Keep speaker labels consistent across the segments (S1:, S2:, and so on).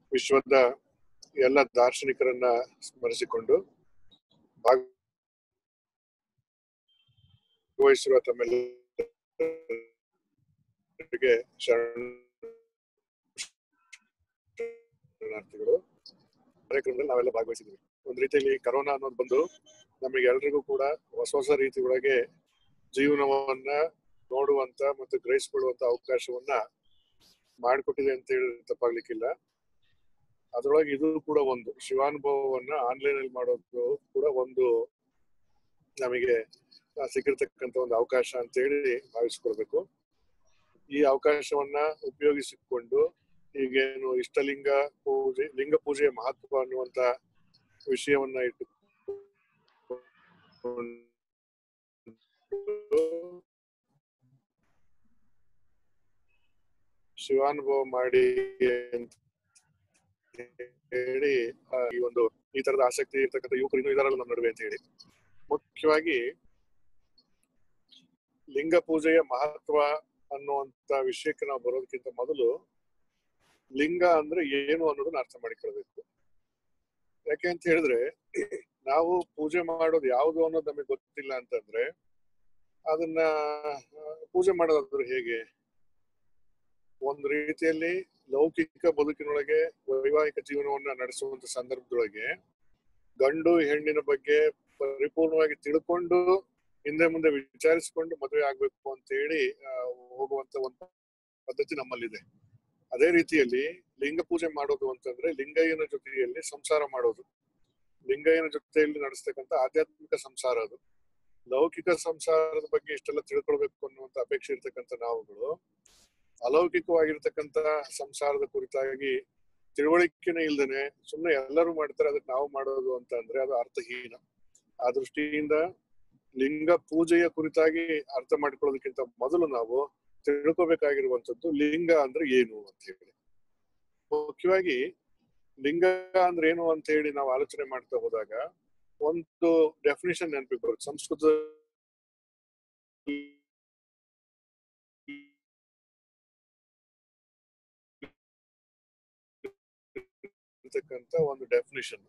S1: ವಿಶ್ವದ ಎಲ್ಲ ದಾರ್ಶನಿಕರನ್ನ ಸ್ಮರಿಸಿಕೊಂಡು ಭಾಗವಹಿಸಿರುವ ತಮ್ಮೆಲ್ಲರಿಗೆ ಶರಣಾರ್ಥಿಗಳು ಕಾರ್ಯಕ್ರಮದಲ್ಲಿ ನಾವೆಲ್ಲ ಭಾಗವಹಿಸಿದ್ವಿ ಒಂದ್ ರೀತಿಯಲ್ಲಿ ಕರೋನಾ ಅನ್ನೋದು ಬಂದು ನಮಗೆ ಎಲ್ರಿಗೂ ಕೂಡ ಹೊಸ ಹೊಸ ರೀತಿ ಒಳಗೆ ಜೀವನವನ್ನ ನೋಡುವಂತ ಮತ್ತು ಗ್ರಹಿಸಿಕೊಳ್ಳುವಂತ ಅವಕಾಶವನ್ನ ಮಾಡಿಕೊಟ್ಟಿದೆ ಅಂತ ಹೇಳಿದ್ರೆ ತಪ್ಪಾಗ್ಲಿಕ್ಕಿಲ್ಲ ಅದ್ರೊಳಗೆ ಇದು ಕೂಡ ಒಂದು ಶಿವಾನುಭವವನ್ನ ಆನ್ಲೈನ್ ಅಲ್ಲಿ ಮಾಡೋದು ಕೂಡ ಒಂದು ನಮಗೆ ಆ, ಸಿಕ್ಕಿರ್ತಕ್ಕಂಥ ಒಂದು ಅವಕಾಶ ಅಂತ ಹೇಳಿ ಭಾವಿಸ್ಕೊಳ್ಬೇಕು ಈ ಅವಕಾಶವನ್ನ ಉಪಯೋಗಿಸಿಕೊಂಡು ಈಗೇನು ಇಷ್ಟಲಿಂಗ ಪೂಜೆ ಲಿಂಗ ಪೂಜೆಯ ಮಹತ್ವ ಅನ್ನುವಂತ ವಿಷಯವನ್ನ ಇಟ್ಟು ಶಿವಾನುಭವ ಮಾಡಿ ಅಂತ ಹೇಳಿ ಆ, ಈ ಒಂದು ಈ ತರದ ಆಸಕ್ತಿ ಇರ್ತಕ್ಕಂಥ ಯುವಕರು ಇನ್ನೂ ಇದಾರಲ್ಲ ನಮ್ಮ ನಡುವೆ ಅಂತ ಹೇಳಿ ಮುಖ್ಯವಾಗಿ ಲಿಂಗ ಪೂಜೆಯ ಮಹತ್ವ ಅನ್ನುವಂತ ವಿಷಯಕ್ಕೆ ನಾವು ಬರೋದಕ್ಕಿಂತ ಮೊದಲು ಲಿಂಗ ಅಂದ್ರೆ ಏನು ಅನ್ನೋದನ್ನ ಅರ್ಥ ಮಾಡಿಕೊಳ್ಬೇಕು ಯಾಕೆ ಅಂತ ಹೇಳಿದ್ರೆ ನಾವು ಪೂಜೆ ಮಾಡೋದು ಯಾವುದು ಅನ್ನೋದು ನಮಗೆ ಗೊತ್ತಿಲ್ಲ ಅಂತಂದ್ರೆ ಅದನ್ನ ಆ, ಪೂಜೆ ಮಾಡೋದಾದ್ರೆ ಹೇಗೆ ಒಂದು ರೀತಿಯಲ್ಲಿ ಲೌಕಿಕ ಬದುಕಿನೊಳಗೆ ವೈವಾಹಿಕ ಜೀವನವನ್ನ ನಡೆಸುವಂತ ಸಂದರ್ಭದೊಳಗೆ ಗಂಡು ಹೆಣ್ಣಿನ ಬಗ್ಗೆ ಪರಿಪೂರ್ಣವಾಗಿ ತಿಳ್ಕೊಂಡು ಹಿಂದೆ ಮುಂದೆ ವಿಚಾರಿಸಿಕೊಂಡು ಮದುವೆ ಆಗ್ಬೇಕು ಅಂತ ಹೇಳಿ ಆ, ಹೋಗುವಂತ ಒಂದು ಪದ್ಧತಿ ನಮ್ಮಲ್ಲಿದೆ ಅದೇ ರೀತಿಯಲ್ಲಿ ಲಿಂಗ ಪೂಜೆ ಮಾಡೋದು ಅಂತಂದ್ರೆ ಲಿಂಗಯ್ಯನ ಜೊತೆಯಲ್ಲಿ ಸಂಸಾರ ಮಾಡೋದು ಲಿಂಗಯ್ಯನ ಜೊತೆಯಲ್ಲಿ ನಡೆಸ್ತಕ್ಕಂಥ ಆಧ್ಯಾತ್ಮಿಕ ಸಂಸಾರ ಅದು ಲೌಕಿಕ ಸಂಸಾರದ ಬಗ್ಗೆ ಇಷ್ಟೆಲ್ಲ ತಿಳ್ಕೊಳ್ಬೇಕು ಅನ್ನುವಂತ ಅಪೇಕ್ಷೆ ಇರ್ತಕ್ಕಂಥ ನಾವುಗಳು ಅಲೌಕಿಕವಾಗಿರ್ತಕ್ಕಂಥ ಸಂಸಾರದ ಕುರಿತಾಗಿ ತಿಳುವಳಿಕೆನೇ ಇಲ್ದೇನೆ ಸುಮ್ಮನೆ ಎಲ್ಲರೂ ಮಾಡ್ತಾರೆ ಅದಕ್ಕೆ ನಾವು ಮಾಡೋದು ಅಂತ ಅಂದ್ರೆ ಅದು ಅರ್ಥಹೀನ ಆ ದೃಷ್ಟಿಯಿಂದ ಲಿಂಗ ಪೂಜೆಯ ಕುರಿತಾಗಿ ಅರ್ಥ ಮಾಡ್ಕೊಳ್ಳೋದಕ್ಕಿಂತ ಮೊದಲು ನಾವು ತಿಳ್ಕೊಬೇಕಾಗಿರುವಂತದ್ದು ಲಿಂಗ ಅಂದ್ರೆ ಏನು ಅಂತ ಹೇಳಿ ಮುಖ್ಯವಾಗಿ ಲಿಂಗ ಅಂದ್ರೆ ಏನು ಅಂತ ಹೇಳಿ ನಾವು ಆಲೋಚನೆ ಮಾಡ್ತಾ ಹೋದಾಗ ಒಂದು ಡೆಫಿನೇಷನ್ ನೆನಪಿಗೆ ಬರುತ್ತೆ ಸಂಸ್ಕೃತ ಇರ್ತಕ್ಕಂಥ ಒಂದು ಡೆಫಿನಿಷನ್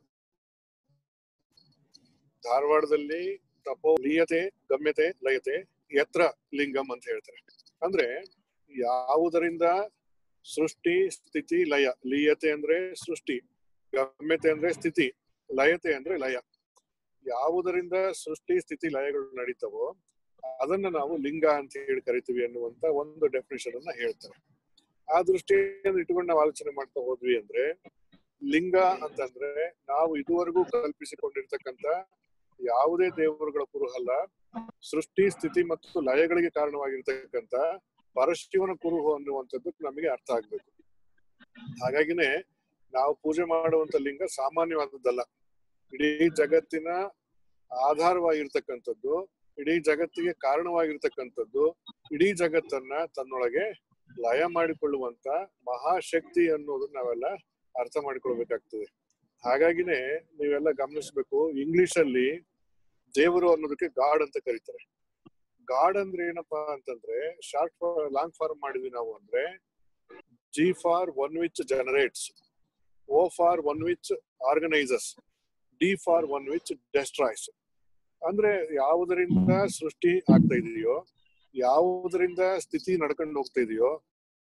S1: ಧಾರವಾಡದಲ್ಲಿ ತಪೋ ಲೀಯತೆ ಗಮ್ಯತೆ ಲಯತೆ ಯತ್ರ ಲಿಂಗಂ ಅಂತ ಹೇಳ್ತಾರೆ ಅಂದ್ರೆ ಯಾವುದರಿಂದ ಸೃಷ್ಟಿ ಸ್ಥಿತಿ ಲಯ ಲೀಯತೆ ಅಂದ್ರೆ ಸೃಷ್ಟಿ ಗಮ್ಯತೆ ಅಂದ್ರೆ ಸ್ಥಿತಿ ಲಯತೆ ಅಂದ್ರೆ ಲಯ ಯಾವುದರಿಂದ ಸೃಷ್ಟಿ ಸ್ಥಿತಿ ಲಯಗಳು ನಡೀತವೋ ಅದನ್ನ ನಾವು ಲಿಂಗ ಅಂತ ಹೇಳಿ ಕರಿತೀವಿ ಅನ್ನುವಂತ ಒಂದು ಡೆಫಿನೇಷನ್ ಅನ್ನ ಹೇಳ್ತಾರೆ ಆ ದೃಷ್ಟಿಯನ್ನು ಇಟ್ಕೊಂಡು ನಾವು ಆಲೋಚನೆ ಮಾಡ್ತಾ ಹೋದ್ವಿ ಅಂದ್ರೆ ಲಿಂಗ ಅಂತಂದ್ರೆ ನಾವು ಇದುವರೆಗೂ ಕಲ್ಪಿಸಿಕೊಂಡಿರ್ತಕ್ಕಂಥ ಯಾವುದೇ ದೇವರುಗಳ ಕುರುಹಲ್ಲ ಸೃಷ್ಟಿ ಸ್ಥಿತಿ ಮತ್ತು ಲಯಗಳಿಗೆ ಕಾರಣವಾಗಿರ್ತಕ್ಕಂಥ ಪರಶಿವನ ಕುರುಹು ಅನ್ನುವಂಥದ್ದು ನಮಗೆ ಅರ್ಥ ಆಗ್ಬೇಕು ಹಾಗಾಗಿನೇ ನಾವು ಪೂಜೆ ಮಾಡುವಂತ ಲಿಂಗ ಸಾಮಾನ್ಯವಾದದ್ದಲ್ಲ ಇಡೀ ಜಗತ್ತಿನ ಆಧಾರವಾಗಿರ್ತಕ್ಕಂಥದ್ದು ಇಡೀ ಜಗತ್ತಿಗೆ ಕಾರಣವಾಗಿರ್ತಕ್ಕಂಥದ್ದು ಇಡೀ ಜಗತ್ತನ್ನ ತನ್ನೊಳಗೆ ಲಯ ಮಾಡಿಕೊಳ್ಳುವಂತ ಮಹಾಶಕ್ತಿ ಅನ್ನೋದನ್ನ ನಾವೆಲ್ಲ ಅರ್ಥ ಮಾಡಿಕೊಳ್ಬೇಕಾಗ್ತದೆ ಹಾಗಾಗಿನೇ ನೀವೆಲ್ಲ ಗಮನಿಸ್ಬೇಕು ಇಂಗ್ಲಿಷ್ ಅಲ್ಲಿ ದೇವರು ಅನ್ನೋದಕ್ಕೆ ಗಾಡ್ ಅಂತ ಕರೀತಾರೆ ಗಾಡ್ ಅಂದ್ರೆ ಏನಪ್ಪಾ ಅಂತಂದ್ರೆ ಶಾರ್ಟ್ ಲಾಂಗ್ ಫಾರ್ಮ್ ಮಾಡಿದ್ವಿ ನಾವು ಅಂದ್ರೆ G for one which generates O for one which organises D for one which destroys ಅಂದ್ರೆ ಯಾವುದರಿಂದ ಸೃಷ್ಟಿ ಆಗ್ತಾ ಇದೆಯೋ ಯಾವುದರಿಂದ ಸ್ಥಿತಿ ನಡ್ಕೊಂಡು ಹೋಗ್ತಾ ಇದೆಯೋ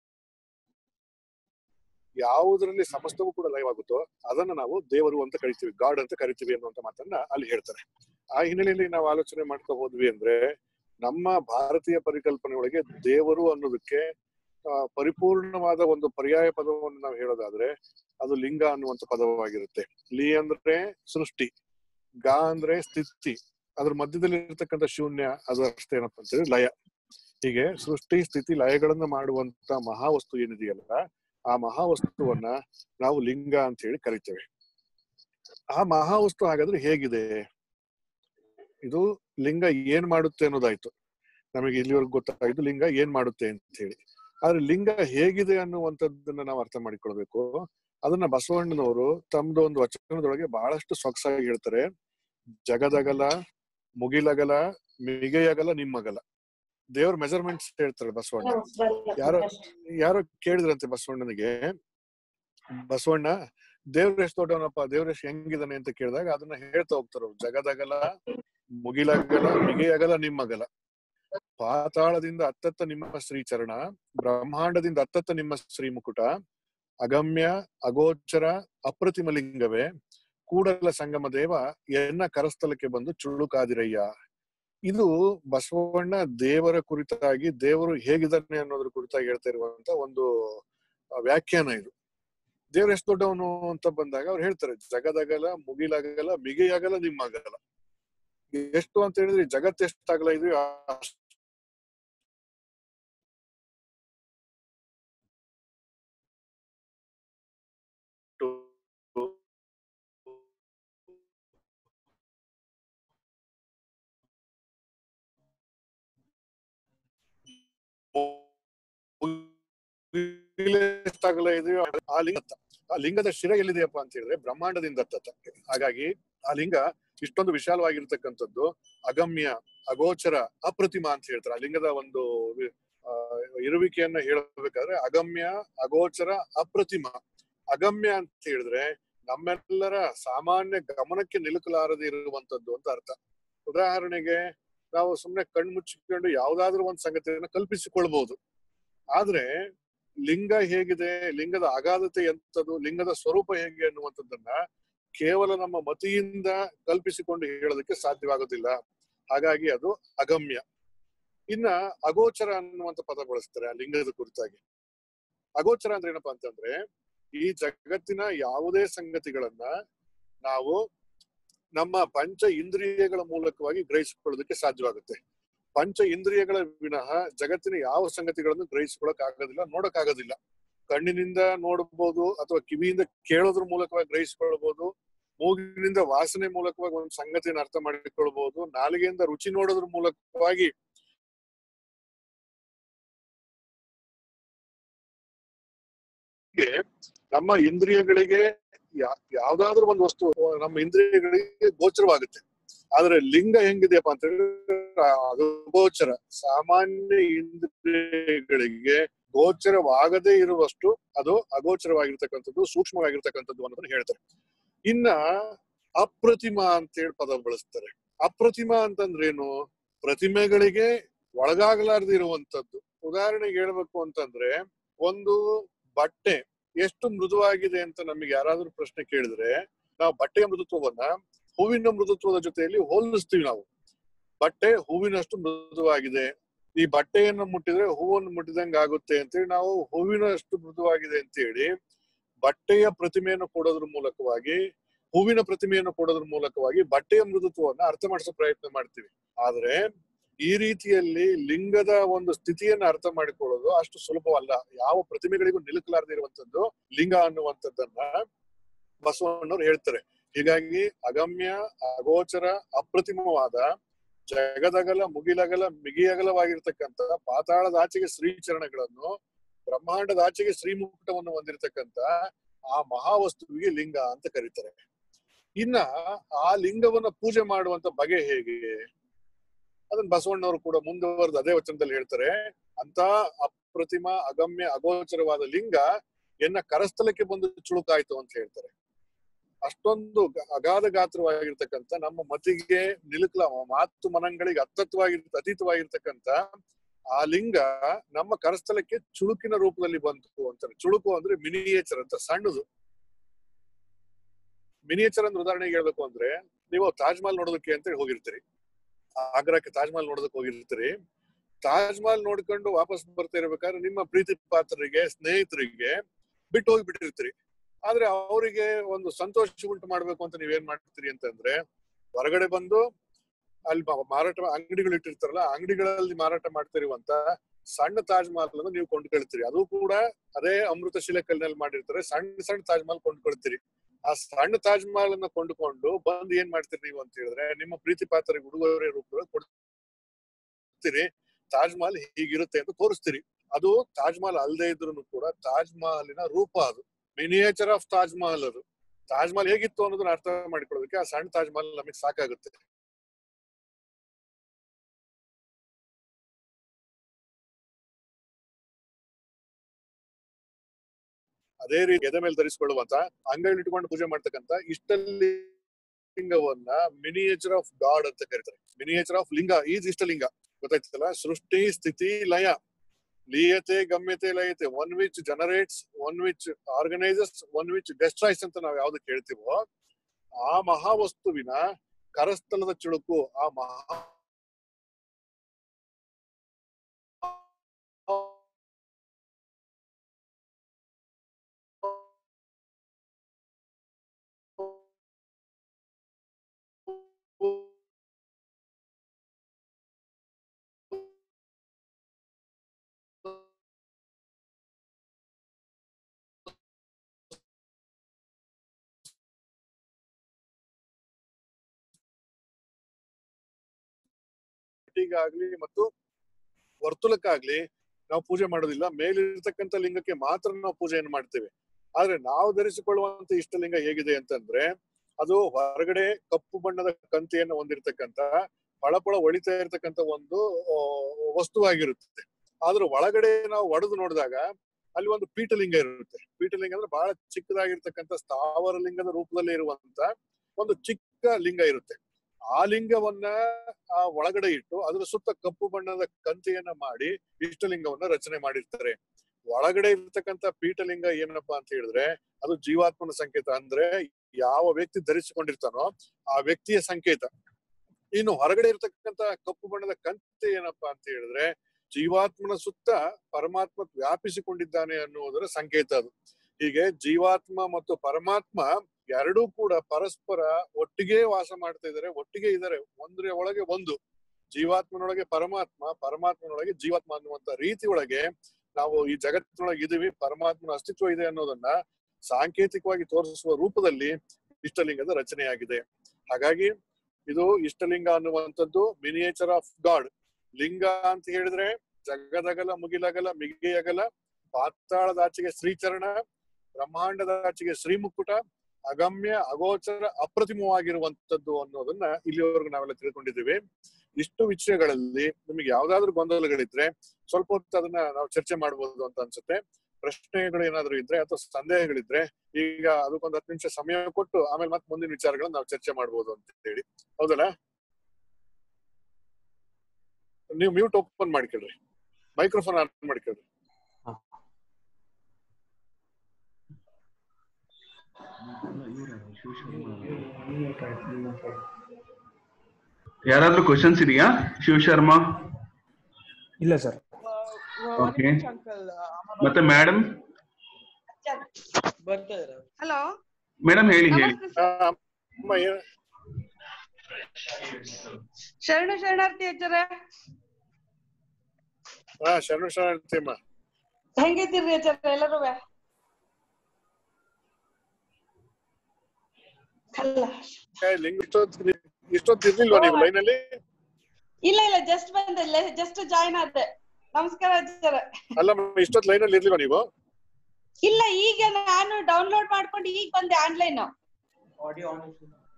S1: ಯಾವುದರಲ್ಲಿ ಸಮಸ್ತವೂ ಕೂಡ ಲಯವಾಗುತ್ತೋ ಅದನ್ನ ನಾವು ದೇವರು ಅಂತ ಕರಿತೀವಿ ಗಾಡ್ ಅಂತ ಕರಿತೀವಿ ಅನ್ನುವಂತ ಮಾತನ್ನ ಅಲ್ಲಿ ಹೇಳ್ತಾರೆ ಆ ಹಿನ್ನೆಲೆಯಲ್ಲಿ ನಾವು ಆಲೋಚನೆ ಮಾಡ್ತಾ ಹೋದ್ವಿ ಅಂದ್ರೆ ನಮ್ಮ ಭಾರತೀಯ ಪರಿಕಲ್ಪನೆ ಒಳಗೆ ದೇವರು ಅನ್ನೋದಕ್ಕೆ ಆ, ಪರಿಪೂರ್ಣವಾದ ಒಂದು ಪರ್ಯಾಯ ಪದವನ್ನು ನಾವು ಹೇಳೋದಾದ್ರೆ ಅದು ಲಿಂಗ ಅನ್ನುವಂತ ಪದವಾಗಿರುತ್ತೆ ಲಿ ಅಂದ್ರೆ ಸೃಷ್ಟಿ ಗಾ ಅಂದ್ರೆ ಸ್ಥಿತಿ ಅದ್ರ ಮಧ್ಯದಲ್ಲಿ ಇರ್ತಕ್ಕಂಥ ಶೂನ್ಯ ಅದು ಅಷ್ಟೇ ಏನಪ್ಪ ಅಂತೇಳಿ ಲಯ ಹೀಗೆ ಸೃಷ್ಟಿ ಸ್ಥಿತಿ ಲಯಗಳನ್ನ ಮಾಡುವಂತ ಮಹಾವಸ್ತು ಏನಿದೆಯಲ್ಲ ಆ ಮಹಾವಸ್ತುವನ್ನ ನಾವು ಲಿಂಗ ಅಂತ ಹೇಳಿ ಕರಿತೇವೆ ಆ ಮಹಾವಸ್ತು ಹಾಗಾದ್ರೆ ಹೇಗಿದೆ ಇದು ಲಿಂಗ ಏನ್ ಮಾಡುತ್ತೆ ಅನ್ನೋದಾಯ್ತು ನಮಗೆ ಇಲ್ಲಿವರೆಗೂ ಗೊತ್ತಾಯ್ತು ಲಿಂಗ ಏನ್ ಮಾಡುತ್ತೆ ಅಂತ ಹೇಳಿ ಆದ್ರೆ ಲಿಂಗ ಹೇಗಿದೆ ಅನ್ನುವಂಥದ್ದನ್ನ ನಾವು ಅರ್ಥ ಮಾಡಿಕೊಳ್ಬೇಕು ಅದನ್ನ ಬಸವಣ್ಣನವರು ತಮ್ದು ಒಂದು ವಚನದೊಳಗೆ ಬಹಳಷ್ಟು ಸೊಗಸಾಗಿ ಹೇಳ್ತಾರೆ ಜಗದಗಲ ಮುಗಿಲಗಲ ಮಿಗೆಯಗಲ ನಿಮ್ಮಗಲ ದೇವ್ರ ಮೆಜರ್ಮೆಂಟ್ಸ್ ಹೇಳ್ತಾರೆ ಬಸವಣ್ಣ ಯಾರೋ ಯಾರೋ ಕೇಳಿದ್ರಂತೆ ಬಸವಣ್ಣನಿಗೆ ಬಸವಣ್ಣ ದೇವ್ರ ಎಷ್ಟು ದೊಡ್ಡವನಪ್ಪ ದೇವ್ರ ಎಷ್ಟು ಹೆಂಗಿದಾನೆ ಅಂತ ಕೇಳಿದಾಗ ಅದನ್ನ ಹೇಳ್ತಾ ಹೋಗ್ತಾರ ಅವ್ರು. ಜಗದಗಲ ಮುಗಿಲಗಲ ಮಿಗೆಯಗಲ ನಿಮ್ಮಗಲ ಪಾತಾಳದಿಂದ ಅತ್ತತ್ತ ನಿಮ್ಮ ಶ್ರೀಚರಣ ಬ್ರಹ್ಮಾಂಡದಿಂದ ಅತ್ತತ್ತ ನಿಮ್ಮ ಶ್ರೀ ಮುಕುಟ ಅಗಮ್ಯ ಅಗೋಚರ ಅಪ್ರತಿಮ ಲಿಂಗವೇ ಕೂಡಲ ಸಂಗಮ ದೇವ ಎನ್ನ ಕರಸ್ಥಲಕ್ಕೆ ಬಂದು ಚುಳುಕಾದಿರಯ್ಯ ಇದು ಬಸವಣ್ಣ ದೇವರ ಕುರಿತಾಗಿ ದೇವರು ಹೇಗಿದ್ದಾನೆ ಅನ್ನೋದ್ರ ಕುರಿತಾಗಿ ಹೇಳ್ತಾ ಇರುವಂತ ಒಂದು ಆ, ವ್ಯಾಖ್ಯಾನ ಇದು ದೇವ್ರ ಎಷ್ಟು ದೊಡ್ಡವನು ಅಂತ ಬಂದಾಗ ಅವ್ರು ಹೇಳ್ತಾರೆ ಜಗದಗಲ ಮುಗಿಲಗಲ ಮಿಗೆಯಗಲ ನಿಮ್ಮ ಅಗಲ ಎಷ್ಟು ಅಂತ ಹೇಳಿದ್ರೆ ಈ ಜಗತ್ ಎಷ್ಟು ಅಗಲ ಇದೆಯೋ ಅಷ್ಟು ಎಷ್ಟಾಗಲ ಇದೆಯೋ ಆ ಲಿಂಗ ಆ ಲಿಂಗದ ಶಿರ ಎಲ್ಲಿದೆಯಪ್ಪ ಅಂತ ಹೇಳಿದ್ರೆ ಬ್ರಹ್ಮಾಂಡದಿಂದ ತತ್ತ ಹಾಗಾಗಿ ಆ ಲಿಂಗ ಇಷ್ಟೊಂದು ವಿಶಾಲವಾಗಿರ್ತಕ್ಕಂಥದ್ದು ಅಗಮ್ಯ ಅಗೋಚರ ಅಪ್ರತಿಮ ಅಂತ ಹೇಳ್ತಾರೆ ಆ ಲಿಂಗದ ಒಂದು ಆ, ಇರುವಿಕೆಯನ್ನ ಹೇಳಬೇಕಾದ್ರೆ ಅಗಮ್ಯ ಅಗೋಚರ ಅಪ್ರತಿಮ ಅಗಮ್ಯ ಅಂತ ಹೇಳಿದ್ರೆ ನಮ್ಮೆಲ್ಲರ ಸಾಮಾನ್ಯ ಗಮನಕ್ಕೆ ನಿಲುಕಲಾರದೆ ಇರುವಂತದ್ದು ಅಂತ ಅರ್ಥ ಉದಾಹರಣೆಗೆ ನಾವು ಸುಮ್ನೆ ಕಣ್ಣು ಮುಚ್ಚಿಕೊಂಡು ಯಾವ್ದಾದ್ರು ಒಂದು ಸಂಗತಿಯನ್ನ ಕಲ್ಪಿಸಿಕೊಳ್ಬಹುದು ಆದ್ರೆ ಲಿಂಗ ಹೇಗಿದೆ ಲಿಂಗದ ಅಗಾಧತೆ ಎಂತದು ಲಿಂಗದ ಸ್ವರೂಪ ಹೇಗೆ ಅನ್ನುವಂಥದ್ದನ್ನ ಕೇವಲ ನಮ್ಮ ಮತಿಯಿಂದ ಕಲ್ಪಿಸಿಕೊಂಡು ಹೇಳೋದಕ್ಕೆ ಸಾಧ್ಯವಾಗೋದಿಲ್ಲ ಹಾಗಾಗಿ ಅದು ಅಗಮ್ಯ ಇನ್ನ ಅಗೋಚರ ಅನ್ನುವಂತ ಪದ ಬಳಸ್ತಾರೆ ಆ ಲಿಂಗದ ಕುರಿತಾಗಿ ಅಗೋಚರ ಅಂದ್ರೆ ಏನಪ್ಪಾ ಅಂತಂದ್ರೆ ಈ ಜಗತ್ತಿನ ಯಾವುದೇ ಸಂಗತಿಗಳನ್ನ ನಾವು ನಮ್ಮ ಪಂಚ ಇಂದ್ರಿಯಗಳ ಮೂಲಕವಾಗಿ ಗ್ರಹಿಸಿಕೊಳ್ಳೋದಕ್ಕೆ ಸಾಧ್ಯವಾಗುತ್ತೆ ಪಂಚ ಇಂದ್ರಿಯಗಳ ವಿನಃ ಜಗತ್ತಿನ ಯಾವ ಸಂಗತಿಗಳನ್ನು ಗ್ರಹಿಸಿಕೊಳ್ಳಕ್ ಆಗೋದಿಲ್ಲ ನೋಡಕ್ ಆಗೋದಿಲ್ಲ ಕಣ್ಣಿನಿಂದ ನೋಡಬಹುದು ಅಥವಾ ಕಿವಿಯಿಂದ ಕೇಳೋದ್ರ ಮೂಲಕವಾಗಿ ಗ್ರಹಿಸಿಕೊಳ್ಬಹುದು ಮೂಗಿನಿಂದ ವಾಸನೆ ಮೂಲಕವಾಗಿ ಒಂದು ಸಂಗತಿಯನ್ನು ಅರ್ಥ ಮಾಡಿಕೊಳ್ಬಹುದು ನಾಲಿಗೆಯಿಂದ ರುಚಿ ನೋಡೋದ್ರ ಮೂಲಕವಾಗಿ ಹೀಗೆ ನಮ್ಮ ಇಂದ್ರಿಯಗಳಿಗೆ ಯಾ- ಯಾವ್ದಾದ್ರು ಒಂದು ವಸ್ತು ನಮ್ಮ ಇಂದ್ರಿಯಗಳಿಗೆ ಗೋಚರವಾಗುತ್ತೆ ಆದ್ರೆ ಲಿಂಗ ಹೆಂಗಿದೆಯಪ್ಪ ಅಂತ ಹೇಳಿದ್ರೆ ಅದು ಗೋಚರ ಸಾಮಾನ್ಯ ಇಂದ್ರಿಯಗಳಿಗೆ ಗೋಚರವಾಗದೇ ಇರುವಷ್ಟು ಅದು ಅಗೋಚರವಾಗಿರ್ತಕ್ಕಂಥದ್ದು ಸೂಕ್ಷ್ಮವಾಗಿರ್ತಕ್ಕಂಥದ್ದು ಅನ್ನೋದನ್ನ ಹೇಳ್ತಾರೆ ಇನ್ನ ಅಪ್ರತಿಮ ಅಂತ ಹೇಳಿ ಪದ ಬಳಸ್ತಾರೆ ಅಪ್ರತಿಮ ಅಂತಂದ್ರೇನು ಪ್ರತಿಮೆಗಳಿಗೆ ಒಳಗಾಗಲಾರದೆ ಇರುವಂತದ್ದು ಉದಾಹರಣೆಗೆ ಹೇಳ್ಬೇಕು ಅಂತಂದ್ರೆ ಒಂದು ಬಟ್ಟೆ ಎಷ್ಟು ಮೃದುವಾಗಿದೆ ಅಂತ ನಮಗೆ ಯಾರಾದ್ರೂ ಪ್ರಶ್ನೆ ಕೇಳಿದ್ರೆ ನಾವು ಬಟ್ಟೆಯ ಮೃದುತ್ವವನ್ನ ಹೂವಿನ ಮೃದುತ್ವದ ಜೊತೆಯಲ್ಲಿ ಹೋಲಿಸ್ತೀವಿ ನಾವು ಬಟ್ಟೆ ಹೂವಿನಷ್ಟು ಮೃದುವಾಗಿದೆ ಈ ಬಟ್ಟೆಯನ್ನು ಮುಟ್ಟಿದ್ರೆ ಹೂವನ್ನು ಮುಟ್ಟಿದಂಗೆ ಆಗುತ್ತೆ ಅಂತೇಳಿ ನಾವು ಹೂವಿನಷ್ಟು ಮೃದುವಾಗಿದೆ ಅಂತೇಳಿ ಬಟ್ಟೆಯ ಪ್ರತಿಮೆಯನ್ನು ಕೊಡೋದ್ರ ಮೂಲಕವಾಗಿ ಹೂವಿನ ಪ್ರತಿಮೆಯನ್ನು ಕೊಡೋದ್ರ ಮೂಲಕವಾಗಿ ಬಟ್ಟೆಯ ಮೃದುತ್ವವನ್ನ ಅರ್ಥ ಮಾಡಿಸೋ ಪ್ರಯತ್ನ ಮಾಡ್ತೀವಿ ಆದ್ರೆ ಈ ರೀತಿಯಲ್ಲಿ ಲಿಂಗದ ಒಂದು ಸ್ಥಿತಿಯನ್ನ ಅರ್ಥ ಮಾಡಿಕೊಳ್ಳೋದು ಅಷ್ಟು ಸುಲಭವಲ್ಲ ಯಾವ ಪ್ರತಿಮೆಗಳಿಗೂ ನಿಲುಕಲಾರದೆ ಇರುವಂತದ್ದು ಲಿಂಗ ಅನ್ನುವಂಥದ್ದನ್ನ ಬಸವಣ್ಣವ್ರು ಹೇಳ್ತಾರೆ ಹೀಗಾಗಿ ಅಗಮ್ಯ ಅಗೋಚರ ಅಪ್ರತಿಮವಾದ ಜಗದಗಲ ಮುಗಿಲಗಲ ಮಿಗಿಯಗಲವಾಗಿರ್ತಕ್ಕಂಥ ಪಾತಾಳದಾಚೆಗೆ ಶ್ರೀಚರಣಗಳನ್ನು ಬ್ರಹ್ಮಾಂಡದಾಚೆಗೆ ಶ್ರೀಮುಕುಟವನ್ನು ಹೊಂದಿರತಕ್ಕಂತ ಆ ಮಹಾವಸ್ತುವಿಗೆ ಲಿಂಗ ಅಂತ ಕರೀತಾರೆ ಇನ್ನ ಆ ಲಿಂಗವನ್ನ ಪೂಜೆ ಮಾಡುವಂತ ಬಗೆ ಹೇಗೆ ಅದನ್ನ ಬಸವಣ್ಣವರು ಕೂಡ ಮುಂದುವರೆದು ಅದೇ ವಚನದಲ್ಲಿ ಹೇಳ್ತಾರೆ ಅಂತ ಅಪ್ರತಿಮ ಅಗಮ್ಯ ಅಗೋಚರವಾದ ಲಿಂಗ ಎನ್ನ ಕರಸ್ಥಲಕ್ಕೆ ಬಂದು ಚುಳುಕಾಯ್ತು ಅಂತ ಹೇಳ್ತಾರೆ ಅಷ್ಟೊಂದು ಗ- ಅಗಾಧ ಗಾತ್ರವಾಗಿರ್ತಕ್ಕಂಥ ನಮ್ಮ ಮತಿಗೆ ನಿಲುಕಲ ಮಾತು ಮನಗಳಿಗೆ ಅತ್ತತ್ವಾಗಿರ್ತ ಅತೀತವಾಗಿರ್ತಕ್ಕಂಥ ಆ ಲಿಂಗ ನಮ್ಮ ಕರಸ್ಥಲಕ್ಕೆ ಚುಳುಕಿನ ರೂಪದಲ್ಲಿ ಬಂತು ಅಂತಾರೆ ಚುಳುಕು ಅಂದ್ರೆ ಮಿನಿಯೇಚರ್ ಅಂತ ಸಣ್ಣದು ಮಿನಿಯೇಚರ್ ಅಂದ್ರೆ ಉದಾಹರಣೆಗೆ ಹೇಳ್ಬೇಕು ಅಂದ್ರೆ ನೀವು ತಾಜ್ ಮಹಲ್ ನೋಡೋದಕ್ಕೆ ಅಂತ ಹೇಳಿ ಹೋಗಿರ್ತೀರಿ ಆಗ್ರಾಕ್ಕೆ ತಾಜ್ ಮಹಲ್ ನೋಡೋದಕ್ಕೆ ಹೋಗಿರ್ತೀರಿ ತಾಜ್ ಮಹಲ್ ನೋಡ್ಕೊಂಡು ವಾಪಸ್ ಬರ್ತಾ ಇರ್ಬೇಕಾದ್ರೆ ನಿಮ್ಮ ಪ್ರೀತಿ ಪಾತ್ರರಿಗೆ ಸ್ನೇಹಿತರಿಗೆ ಬಿಟ್ಟು ಹೋಗ್ಬಿಟ್ಟಿರ್ತೀರಿ ಆದ್ರೆ ಅವರಿಗೆ ಒಂದು ಸಂತೋಷ ಉಂಟು ಮಾಡ್ಬೇಕು ಅಂತ ನೀವೇನ್ ಮಾಡ್ತೀರಿ ಅಂತಂದ್ರೆ ಹೊರಗಡೆ ಬಂದು ಅಲ್ಲಿ ಮಾ- ಮಾರಾಟ ಅಂಗಡಿಗಳು ಇಟ್ಟಿರ್ತಾರಲ್ಲ ಆ ಅಂಗಡಿಗಳಲ್ಲಿ ಮಾರಾಟ ಮಾಡ್ತಿರುವಂತ ಸಣ್ಣ ತಾಜ್ ಮಹಲ್ ಅನ್ನು ನೀವು ಕೊಂಡ್ಕೊಳ್ತೀರಿ ಅದು ಕೂಡ ಅದೇ ಅಮೃತ ಶಿಲೆ ಕಲ್ಲಿನಲ್ಲಿ ಮಾಡಿರ್ತಾರೆ ಸಣ್ಣ ಸಣ್ಣ ತಾಜ್ ಮಹಲ್ ಕೊಂಡ್ಕೊಳ್ತೀರಿ ಆ ಸಣ್ಣ ತಾಜ್ ಮಹಲ್ ಅನ್ನ ಕೊಂಡುಕೊಂಡು ಬಂದು ಏನ್ ಮಾಡ್ತೀರಿ ನೀವು ಅಂತ ಹೇಳಿದ್ರೆ ನಿಮ್ಮ ಪ್ರೀತಿ ಪಾತ್ರಿಗೆ ಉಡುಗೊರೆ ರೂಪದಲ್ಲಿ ಕೊಡ್ತೀರಿ ತಾಜ್ ಮಹಲ್ ಹೀಗಿರುತ್ತೆ ಅಂತ ತೋರಿಸ್ತೀರಿ ಅದು ತಾಜ್ ಮಹಲ್ ಅಲ್ಲದೆ ಇದ್ರು ಕೂಡ ತಾಜ್ ಮಹಲಿನ ರೂಪ ಅದು ಮಿನಿಯೇಚರ್ ಆಫ್ ತಾಜ್ ಮಹಲ್ ಅದು ತಾಜ್ ಮಹಲ್ ಹೇಗಿತ್ತು ಅನ್ನೋದನ್ನ ಅರ್ಥ ಮಾಡಿಕೊಳ್ಳೋದಕ್ಕೆ ಆ ಸಣ್ಣ ತಾಜ್ ಮಹಲ್ ನಮಗೆ ಸಾಕಾಗುತ್ತೆ ಅದೇ ರೀತಿ ಎದೆ ಮೇಲೆ ಧರಿಸಿಕೊಳ್ಳುವಂತ ಅಂಗೈಲಿ ಇಟ್ಕೊಂಡು ಪೂಜೆ ಮಾಡ್ತಕ್ಕಂತ ಇಷ್ಟಲಿಂಗವನ್ನ ಮಿನಿಯೇಚರ್ ಆಫ್ ಗಾಡ್ ಅಂತ ಕರೀತಾರೆ ಮಿನಿಯೇಚರ್ ಆಫ್ ಲಿಂಗ ಈಸ್ ಇಷ್ಟಲಿಂಗ ಗೊತ್ತಾಯ್ತಲ್ಲ ಸೃಷ್ಟಿ ಸ್ಥಿತಿ ಲಯ ಲೀಯತೆ ಗಮ್ಯತೆ ಲಯತೆ one which generates one which organises one which destroys ಅಂತ ನಾವು ಯಾವ್ದು ಕೇಳ್ತೀವೋ ಆ ಮಹಾವಸ್ತುವಿನ ಕರಸ್ಥಲದ ಚಿಳುಕು ಆ ಮಹಾ ಆಗ್ಲಿ ಮತ್ತು ವರ್ತುಲಕ್ಕಾಗ್ಲಿ ನಾವು ಪೂಜೆ ಮಾಡೋದಿಲ್ಲ ಮೇಲಿರ್ತಕ್ಕಂಥ ಲಿಂಗಕ್ಕೆ ಮಾತ್ರ ನಾವು ಪೂಜೆಯನ್ನು ಮಾಡ್ತೇವೆ ಆದ್ರೆ ನಾವು ಧರಿಸಿಕೊಳ್ಳುವಂತ ಇಷ್ಟಲಿಂಗ ಹೇಗಿದೆ ಅಂತಂದ್ರೆ ಅದು ಹೊರಗಡೆ ಕಪ್ಪು ಬಣ್ಣದ ಕಂತಿಯನ್ನು ಹೊಂದಿರತಕ್ಕಂತ ಫಳಫಳ ಹೊಳಿತಾ ಇರತಕ್ಕಂತ ಒಂದು ಆ, ವಸ್ತುವಾಗಿರುತ್ತೆ ಆದ್ರೆ ಒಳಗಡೆ ನಾವು ಒಡೆದು ನೋಡಿದಾಗ ಅಲ್ಲಿ ಒಂದು ಪೀಠಲಿಂಗ ಇರುತ್ತೆ ಪೀಠಲಿಂಗ ಅಂದ್ರೆ ಬಹಳ ಚಿಕ್ಕದಾಗಿರ್ತಕ್ಕಂಥ ಸ್ಥಾವರ ಲಿಂಗದ ರೂಪದಲ್ಲಿ ಇರುವಂತ ಒಂದು ಚಿಕ್ಕ ಲಿಂಗ ಇರುತ್ತೆ ಆ ಲಿಂಗವನ್ನ ಆ ಒಳಗಡೆ ಇಟ್ಟು ಅದರ ಸುತ್ತ ಕಪ್ಪು ಬಣ್ಣದ ಕಂತಿಯನ್ನ ಮಾಡಿ ಇಷ್ಟಲಿಂಗವನ್ನ ರಚನೆ ಮಾಡಿರ್ತಾರೆ ಒಳಗಡೆ ಇರ್ತಕ್ಕಂಥ ಪೀಠಲಿಂಗ ಏನಪ್ಪಾ ಅಂತ ಹೇಳಿದ್ರೆ ಅದು ಜೀವಾತ್ಮನ ಸಂಕೇತ ಅಂದ್ರೆ ಯಾವ ವ್ಯಕ್ತಿ ಧರಿಸಿಕೊಂಡಿರ್ತಾನೋ ಆ ವ್ಯಕ್ತಿಯ ಸಂಕೇತ ಇನ್ನು ಹೊರಗಡೆ ಇರ್ತಕ್ಕಂಥ ಕಪ್ಪು ಬಣ್ಣದ ಕಂತೆ ಏನಪ್ಪಾ ಅಂತ ಹೇಳಿದ್ರೆ ಜೀವಾತ್ಮನ ಸುತ್ತ ಪರಮಾತ್ಮ ವ್ಯಾಪಿಸಿಕೊಂಡಿದ್ದಾನೆ ಅನ್ನುವುದರ ಸಂಕೇತ ಅದು ಹೀಗೆ ಜೀವಾತ್ಮ ಮತ್ತು ಪರಮಾತ್ಮ ಎರಡೂ ಕೂಡ ಪರಸ್ಪರ ಒಟ್ಟಿಗೆ ವಾಸ ಮಾಡ್ತಾ ಇದ್ದಾರೆ ಒಟ್ಟಿಗೆ ಇದ್ದಾರೆ ಒಂದ್ರ ಒಳಗೆ ಒಂದು ಜೀವಾತ್ಮನೊಳಗೆ ಪರಮಾತ್ಮ ಪರಮಾತ್ಮನೊಳಗೆ ಜೀವಾತ್ಮ ಅನ್ನುವಂತ ರೀತಿ ಒಳಗೆ ನಾವು ಈ ಜಗತ್ತಿನೊಳಗೆ ಇದೀವಿ ಪರಮಾತ್ಮನ ಅಸ್ತಿತ್ವ ಇದೆ ಅನ್ನೋದನ್ನ ಸಾಂಕೇತಿಕವಾಗಿ ತೋರಿಸುವ ರೂಪದಲ್ಲಿ ಇಷ್ಟಲಿಂಗದ ರಚನೆಯಾಗಿದೆ ಹಾಗಾಗಿ ಇದು ಇಷ್ಟಲಿಂಗ ಅನ್ನುವಂಥದ್ದು ಮಿನಿಯೇಚರ್ ಆಫ್ ಗಾಡ್ ಲಿಂಗ ಅಂತ ಹೇಳಿದ್ರೆ ಜಗದಗಲ ಮುಗಿಲಗಲ ಮಿಗಿಯಗಲ ಪಾತಾಳದಾಚೆಗೆ ಶ್ರೀಚರಣ ಬ್ರಹ್ಮಾಂಡದಾಚೆಗೆ ಶ್ರೀಮುಕ್ಕುಟ ಅಗಮ್ಯ ಅಗೋಚರ ಅಪ್ರತಿಮವಾಗಿರುವಂತದ್ದು ಅನ್ನೋದನ್ನ ಇಲ್ಲಿವರೆಗೂ ನಾವೆಲ್ಲ ತಿಳ್ಕೊಂಡಿದ್ದೀವಿ ಇಷ್ಟು ವಿಷಯಗಳಲ್ಲಿ ನಿಮಗೆ ಯಾವ್ದಾದ್ರು ಗೊಂದಲಗಳಿದ್ರೆ ಸ್ವಲ್ಪ ಹೊತ್ತು ಅದನ್ನ ನಾವು ಚರ್ಚೆ ಮಾಡ್ಬೋದು ಅಂತ ಅನ್ಸುತ್ತೆ ಪ್ರಶ್ನೆಗಳು ಏನಾದ್ರು ಇದ್ರೆ ಅಥವಾ ಸಂದೇಹಗಳಿದ್ರೆ ಈಗ ಅದಕ್ಕೊಂದು ಹತ್ತು ನಿಮಿಷ ಸಮಯ ಕೊಟ್ಟು ಆಮೇಲೆ ಮತ್ತೆ ಮುಂದಿನ ವಿಚಾರಗಳನ್ನ ನಾವು ಚರ್ಚೆ ಮಾಡ್ಬೋದು ಅಂತ ಹೇಳಿ ಹೌದಲ್ಲ ನೀವು ಮ್ಯೂಟ್ ಓಪನ್ ಮಾಡ್ಕೊಳ್ರಿ ಮೈಕ್ರೋಫೋನ್ ಆನ್ ಮಾಡ್ಕೊಳ್ರಿ
S2: ಯಾರಾದ್ರೂ ಕ್ವಶನ್ಸ್ ಇದೆಯಾ ಶಿವ ಶರ್ಮಾ
S3: ಇಲ್ಲ ಸರ್
S2: Okay. ಮತ್ತೆ ಮೇಡಮ್
S4: ಬರ್ತಾರೆ
S5: ಹಲೋ
S2: ಮೇಡಮ್ ಹೇಳಿ ಹೇಳಿ
S5: ನಮಸ್ತೆ
S1: ಆ,
S5: ಸರ್
S1: ಅಮ್ಮ ಏನ್
S5: ಶರಣ ಶರಣಾರ್ಥಿ ಅಜ್ಜರ
S1: ಹಾ ಶರಣ ಶರಣಾರ್ಥಿ ಅಮ್ಮ
S5: ಹೆಂಗಿದ್ದೀರಿ ಅಜ್ಜರ ಎಲ್ಲರೂ ಅಲ್ಲ
S1: ಏ, ಲಿಂಗ ಇಷ್ಟೊತ್ತು ಇಷ್ಟೊತ್ತು ಇರ್ಲಿಲ್ವಾ ನೀವು ಲೈನ್ ಅಲ್ಲಿ
S5: ಇಲ್ಲ ಇಲ್ಲ ಜಸ್ಟ್ ಬಂದೆ ಜಸ್ಟ್ ಜಾಯ್ನ್ ಆದೆ ನಮಸ್ಕಾರ ಅಜ್ಜರ
S1: ಅಲ್ಲ ಇಷ್ಟೊತ್ತು ಲೈನ್ ಅಲ್ಲಿ ಇರ್ಲಿಲ್ವಾ ನೀವು
S5: ಇಲ್ಲ ಈಗ ನಾನು ಡೌನ್ಲೋಡ್ ಮಾಡ್ಕೊಂಡು ಈಗ ಬಂದೆ ಆನ್ಲೈನ್
S4: ಆಡಿಯೋ ಆನ್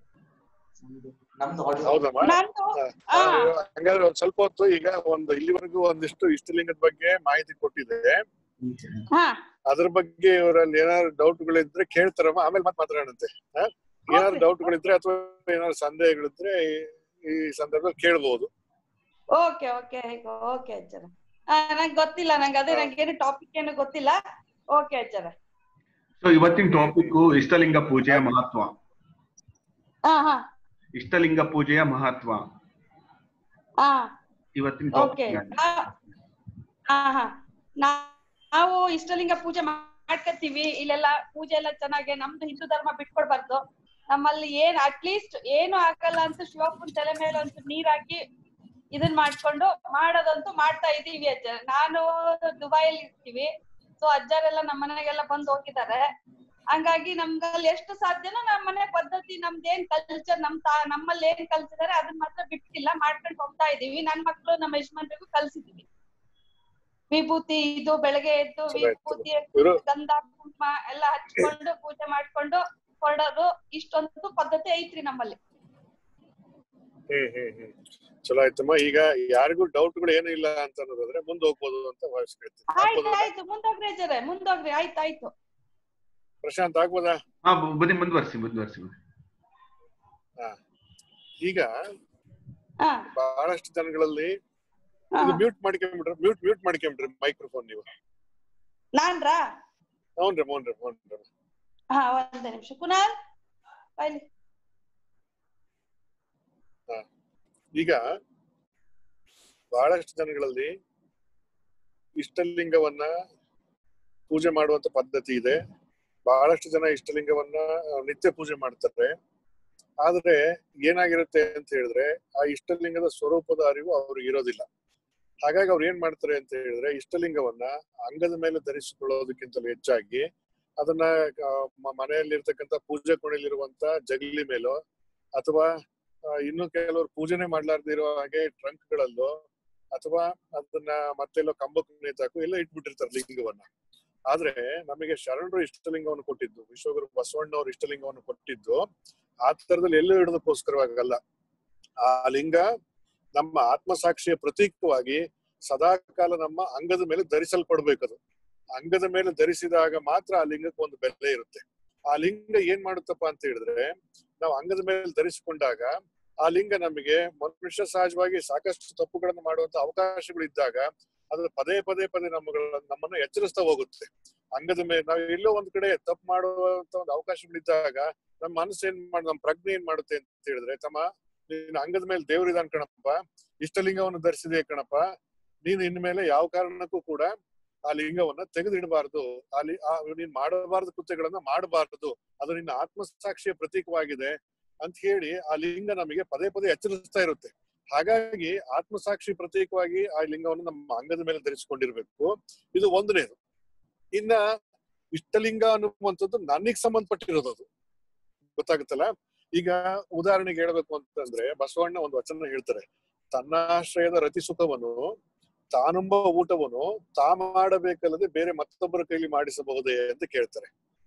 S4: ನಮ್ದು ಆಡಿಯೋ
S1: ಹೌದಮ್ಮ
S5: ನಂದು
S1: ಆ,
S5: ಹಾ
S1: ಹಂಗಾದ್ರೆ ಒಂದ್ ಸ್ವಲ್ಪ ಹೊತ್ತು ಈಗ ಒಂದು ಇಲ್ಲಿವರೆಗೂ ಒಂದಿಷ್ಟು ಇಷ್ಟಲಿಂಗದ ಬಗ್ಗೆ ಮಾಹಿತಿ ಕೊಟ್ಟಿದೆ
S5: ಹಾ
S1: ಅದ್ರ ಬಗ್ಗೆ ಇವರಲ್ಲಿ ಏನಾದ್ರು ಡೌಟ್ಗಳಿದ್ರೆ ಕೇಳ್ತಾರಮ್ಮ ಆಮೇಲೆ ಮತ್ತೆ ಮಾತಾಡೋಣಂತೆ ಹಾ? ಏನಾದ್ರು
S5: Okay.
S1: ಡೌಟ್ಗಳಿದ್ರೆ ಅಥವಾ ಏನಾದ್ರು ಸಂದೇಹಗಳಿದ್ರೆ ಈ- ಈ ಸಂದರ್ಭದಲ್ಲಿ ಕೇಳ್ಬೋದು
S5: ಓಕೆ ಓಕೆ ಓಕೆ ಅಜ್ಜರ ನಂಗೆ ಗೊತ್ತಿಲ್ಲ ನಂಗೆ ಅದೇ ನಂಗೆ ಏನು ಟಾಪಿಕ್ ಏನು ಗೊತ್ತಿಲ್ಲ ಓಕೆ ಅಜ್ಜರ
S2: ಸೊ ಇವತ್ತಿನ ಟಾಪಿಕ್ ಇಷ್ಟಲಿಂಗ ಪೂಜೆಯ ಮಹತ್ವ
S5: ಹಾ ಹಾ
S2: ಇಷ್ಟಲಿಂಗ ಪೂಜೆಯ ಮಹತ್ವ
S5: ಹಾ
S2: ಇವತ್ತಿನ
S5: ಓಕೆ
S2: ಟಾಪಿಕ್
S5: ಹಾ ಹಾ ನಾವು ಇಷ್ಟಲಿಂಗ ಪೂಜೆ ಮಾಡ್ಕತ್ತೀವಿ ಇಲ್ಲೆಲ್ಲ ಪೂಜೆ ಎಲ್ಲ ಚೆನ್ನಾಗಿ ನಮ್ದು ಹಿಂದೂ ಧರ್ಮ ಬಿಟ್ಕೊಡ್ಬಾರ್ದು ನಮ್ಮಲ್ಲಿ ಏನ್ ಅಟ್ಲೀಸ್ಟ್ ಏನು ಆಗಲ್ಲ ಅಂತ ಶಿವಪ್ಪನ ತಲೆ ಮೇಲೆ ಒಂದು ನೀರ್ ಹಾಕಿ ಇದನ್ ಮಾಡ್ಕೊಂಡು ಮಾಡೋದಂತೂ ಮಾಡ್ತಾ ಇದೀವಿ ಅಜ್ಜ ನಾನು ದುಬೈಯಲ್ಲಿ ಇರ್ತೀವಿ ಸೊ ಅಜ್ಜರೆಲ್ಲ ನಮ್ಮ ಮನೆಗೆಲ್ಲ ಬಂದು ಹೋಗಿದ್ದಾರೆ ಹಂಗಾಗಿ ನಮ್ಗಲ್ಲಿ ಎಷ್ಟು ಸಾಧ್ಯನೋ ನಮ್ಮ ಮನೆ ಪದ್ಧತಿ ನಮ್ದೇನ್ ಕಲ್ಚರ್ ನಮ್ ತಾ ನಮ್ಮಲ್ಲಿ ಏನ್ ಕಲ್ಸಿದಾರೆ ಅದನ್ನ ಮಾತ್ರ ಬಿಟ್ಟಿಲ್ಲ ಮಾಡ್ಕೊಂಡು ಹೋಗ್ತಾ ಇದೀವಿ ನನ್ ಮಕ್ಳು ನಮ್ಮ ಯಜಮಾನ್ರಿಗೂ ಕಲ್ಸಿದೀವಿ ವಿಭೂತಿ ಇದು ಬೆಳಗ್ಗೆ ಎದ್ದು
S1: ಚೆನ್ನಾಗಿ
S5: ವಿಭೂತಿ
S1: ಇವರು
S5: ಗಂಧ ಕುಂಕುಮ ಎಲ್ಲ ಹಚ್ಕೊಂಡು ಪೂಜೆ ಮಾಡ್ಕೊಂಡು ಹೊರಡೋದು ಇಷ್ಟೊಂದು ಪದ್ಧತಿ ಐತ್ರಿ ನಮ್ಮಲ್ಲಿ
S1: ಹ್ಮ್ ಹ್ಮ್ ಹ್ಮ್ ಚಲೋ ಆಯ್ತಮ್ಮ ಈಗ ಯಾರಿಗೂ ಡೌಟ್ಗಳು ಏನು ಇಲ್ಲ ಅಂತ ಅನ್ನೋದಾದ್ರೆ ಮುಂದೆ ಹೋಗ್ಬೋದು ಅಂತ
S5: ಆಯ್ತು
S1: ಭಾವಿಸ್ಕೊಳ್ತೀನಿ
S5: ಆಯ್ತು ಮುಂದೋಗ್ರಿ ಅಜ್ಜರೆ ಮುಂದೋಗ್ರಿ ಆಯ್ತು ಆಯ್ತು
S1: ಪ್ರಶಾಂತ್ ಆಗ್ಬೋದಾ
S2: ಹಾ ಬ- ಬನ್ನಿ ಮುಂದುವರಿಸಿ ಮುಂದುವರಿಸಿ
S1: ಈಗ
S5: ಹಾ
S1: ಬಹಳಷ್ಟು ಜನಗಳಲ್ಲಿ
S5: ಹಾ.
S1: ಮ್ಯೂಟ್ ಮಾಡ್ಕೊಂಬಿಡ್ರಿ ಮ್ಯೂಟ್ ಮ್ಯೂಟ್ ಮಾಡ್ಕೊಂಬಿಡ್ರಿ ಮೈಕ್ರೋಫೋನ್ ನೀವು
S5: ನಾನ್ರಾ
S1: ಹ್ಞೂನ್ರಿ ಹ್ಞೂನ್ರಿ ಹ್ಞೂನ್ರಿ
S5: ಹಾ ಒಂದೇ ನಿಮಿಷ ಕುನಾಲ್ ಬೈಲಿ
S1: ಈಗ ಬಹಳಷ್ಟು ಜನಗಳಲ್ಲಿ ಇಷ್ಟಲಿಂಗವನ್ನ ಪೂಜೆ ಮಾಡುವಂತ ಪದ್ಧತಿ ಇದೆ ಬಹಳಷ್ಟು ಜನ ಇಷ್ಟಲಿಂಗವನ್ನ ಆ, ನಿತ್ಯ ಪೂಜೆ ಮಾಡ್ತಾರೆ ಆದ್ರೆ ಏನಾಗಿರುತ್ತೆ ಅಂತ ಹೇಳಿದ್ರೆ ಆ ಇಷ್ಟಲಿಂಗದ ಸ್ವರೂಪದ ಅರಿವು ಅವ್ರಿಗೆ ಇರೋದಿಲ್ಲ ಹಾಗಾಗಿ ಅವ್ರು ಏನ್ ಮಾಡ್ತಾರೆ ಅಂತ ಹೇಳಿದ್ರೆ ಇಷ್ಟಲಿಂಗವನ್ನ ಅಂಗದ ಮೇಲೆ ಧರಿಸಿಕೊಳ್ಳೋದಕ್ಕಿಂತಲೂ ಹೆಚ್ಚಾಗಿ ಅದನ್ನ ಆ, ಮ- ಮನೆಯಲ್ಲಿರ್ತಕ್ಕಂಥ ಪೂಜೆ ಕೋಣೆಯಲ್ಲಿರುವಂತ ಜಗಲಿ ಮೇಲೋ ಅಥವಾ ಆ, ಇನ್ನು ಕೆಲವರು ಪೂಜೆನೆ ಮಾಡ್ಲಾರ್ದೆ ಇರೋ ಹಾಗೆ ಟ್ರಂಕ್ ಗಳಲ್ಲೋ ಅಥವಾ ಅದನ್ನ ಮತ್ತೆಲ್ಲೋ ಕಂಬಕ್ಕೆ ನೇತಾಕು ಎಲ್ಲ ಇಟ್ಬಿಟ್ಟಿರ್ತಾರೆ ಲಿಂಗವನ್ನ ಆದ್ರೆ ನಮಗೆ ಶರಣರು ಇಷ್ಟಲಿಂಗವನ್ನು ಕೊಟ್ಟಿದ್ದು ವಿಶ್ವಗುರು ಬಸವಣ್ಣವರು ಇಷ್ಟಲಿಂಗವನ್ನು ಕೊಟ್ಟಿದ್ದು ಆ ತರದಲ್ಲಿ ಎಲ್ಲೂ ಇಡೋದಕ್ಕೋಸ್ಕರವಾಗಲ್ಲ ಆ ಲಿಂಗ ನಮ್ಮ ಆತ್ಮಸಾಕ್ಷಿಯ ಪ್ರತೀಕವಾಗಿ ಸದಾಕಾಲ ನಮ್ಮ ಅಂಗದ ಮೇಲೆ ಧರಿಸಲ್ಪಡ್ಬೇಕದು ಅಂಗದ ಮೇಲೆ ಧರಿಸಿದಾಗ ಮಾತ್ರ ಆ ಲಿಂಗಕ್ಕೆ ಒಂದು ಬೆಲೆ ಇರುತ್ತೆ ಆ ಲಿಂಗ ಏನ್ ಮಾಡುತ್ತಪ್ಪ ಅಂತ ಹೇಳಿದ್ರೆ ನಾವು ಅಂಗದ ಮೇಲೆ ಧರಿಸಿಕೊಂಡಾಗ ಆ ಲಿಂಗ ನಮಗೆ ಮನುಷ್ಯ ಸಹಜವಾಗಿ ಸಾಕಷ್ಟು ತಪ್ಪುಗಳನ್ನು ಮಾಡುವಂತ ಅವಕಾಶಗಳು ಇದ್ದಾಗ ಅದು ಪದೇ ಪದೇ ಪದೇ ನಮ್ಮಗಳ ನಮ್ಮನ್ನ ಎಚ್ಚರಿಸ್ತಾ ಹೋಗುತ್ತೆ ಅಂಗದ ಮೇಲೆ ನಾವು ಎಲ್ಲೋ ಒಂದ್ ಕಡೆ ತಪ್ಪು ಮಾಡುವಂತ ಒಂದು ಅವಕಾಶಗಳಿದ್ದಾಗ ನಮ್ಮ ಮನಸ್ಸು ಏನ್ ಮಾಡ ನಮ್ಮ ಪ್ರಜ್ಞೆ ಏನ್ ಮಾಡುತ್ತೆ ಅಂತ ಹೇಳಿದ್ರೆ ತಮ್ಮ ನೀನ್ ಅಂಗದ ಮೇಲೆ ದೇವರಿದಾನ್ ಕಣಪ್ಪ ಇಷ್ಟಲಿಂಗವನ್ನು ಧರಿಸಿದೆ ಕಣಪ್ಪ ನೀನು ಇನ್ಮೇಲೆ ಯಾವ ಕಾರಣಕ್ಕೂ ಕೂಡ ಆ ಲಿಂಗವನ್ನ ತೆಗೆದಿಡಬಾರ್ದು ಅಲ್ಲಿ ಆ ನೀನ್ ಮಾಡಬಾರ್ದು ಕೃತ್ಯಗಳನ್ನ ಮಾಡಬಾರ್ದು ಅದು ನಿನ್ನ ಆತ್ಮಸಾಕ್ಷಿಯ ಪ್ರತೀಕವಾಗಿದೆ ಅಂತ ಹೇಳಿ ಆ ಲಿಂಗ ನಮಗೆ ಪದೇ ಪದೇ ಎಚ್ಚರಿಸ್ತಾ ಇರುತ್ತೆ ಹಾಗಾಗಿ ಆತ್ಮಸಾಕ್ಷಿ ಪ್ರತೀಕವಾಗಿ ಆ ಲಿಂಗವನ್ನು ನಮ್ಮ ಅಂಗದ ಮೇಲೆ ಧರಿಸಿಕೊಂಡಿರ್ಬೇಕು ಇದು ಒಂದನೇದು ಇನ್ನ ಇಷ್ಟಲಿಂಗ ಅನ್ನುವಂಥದ್ದು ನನಗ್ ಸಂಬಂಧಪಟ್ಟಿರೋದು ಅದು ಗೊತ್ತಾಗುತ್ತಲ್ಲ ಈಗ ಉದಾಹರಣೆಗೆ ಹೇಳ್ಬೇಕು ಅಂತಂದ್ರೆ ಬಸವಣ್ಣ ಒಂದು ವಚನ ಹೇಳ್ತಾರೆ ತನ್ನಾಶ್ರಯದ ರತಿ ಸುಖವನ್ನು ತಾನುಂಬ ಊಟವನ್ನು ತಾ ಮಾಡಬೇಕಲ್ಲದೆ ಬೇರೆ ಮತ್ತೊಬ್ಬರ ಕೈಲಿ ಮಾಡಿಸಬಹುದೇ ಅಂತ ಕೇಳ್ತಾರೆ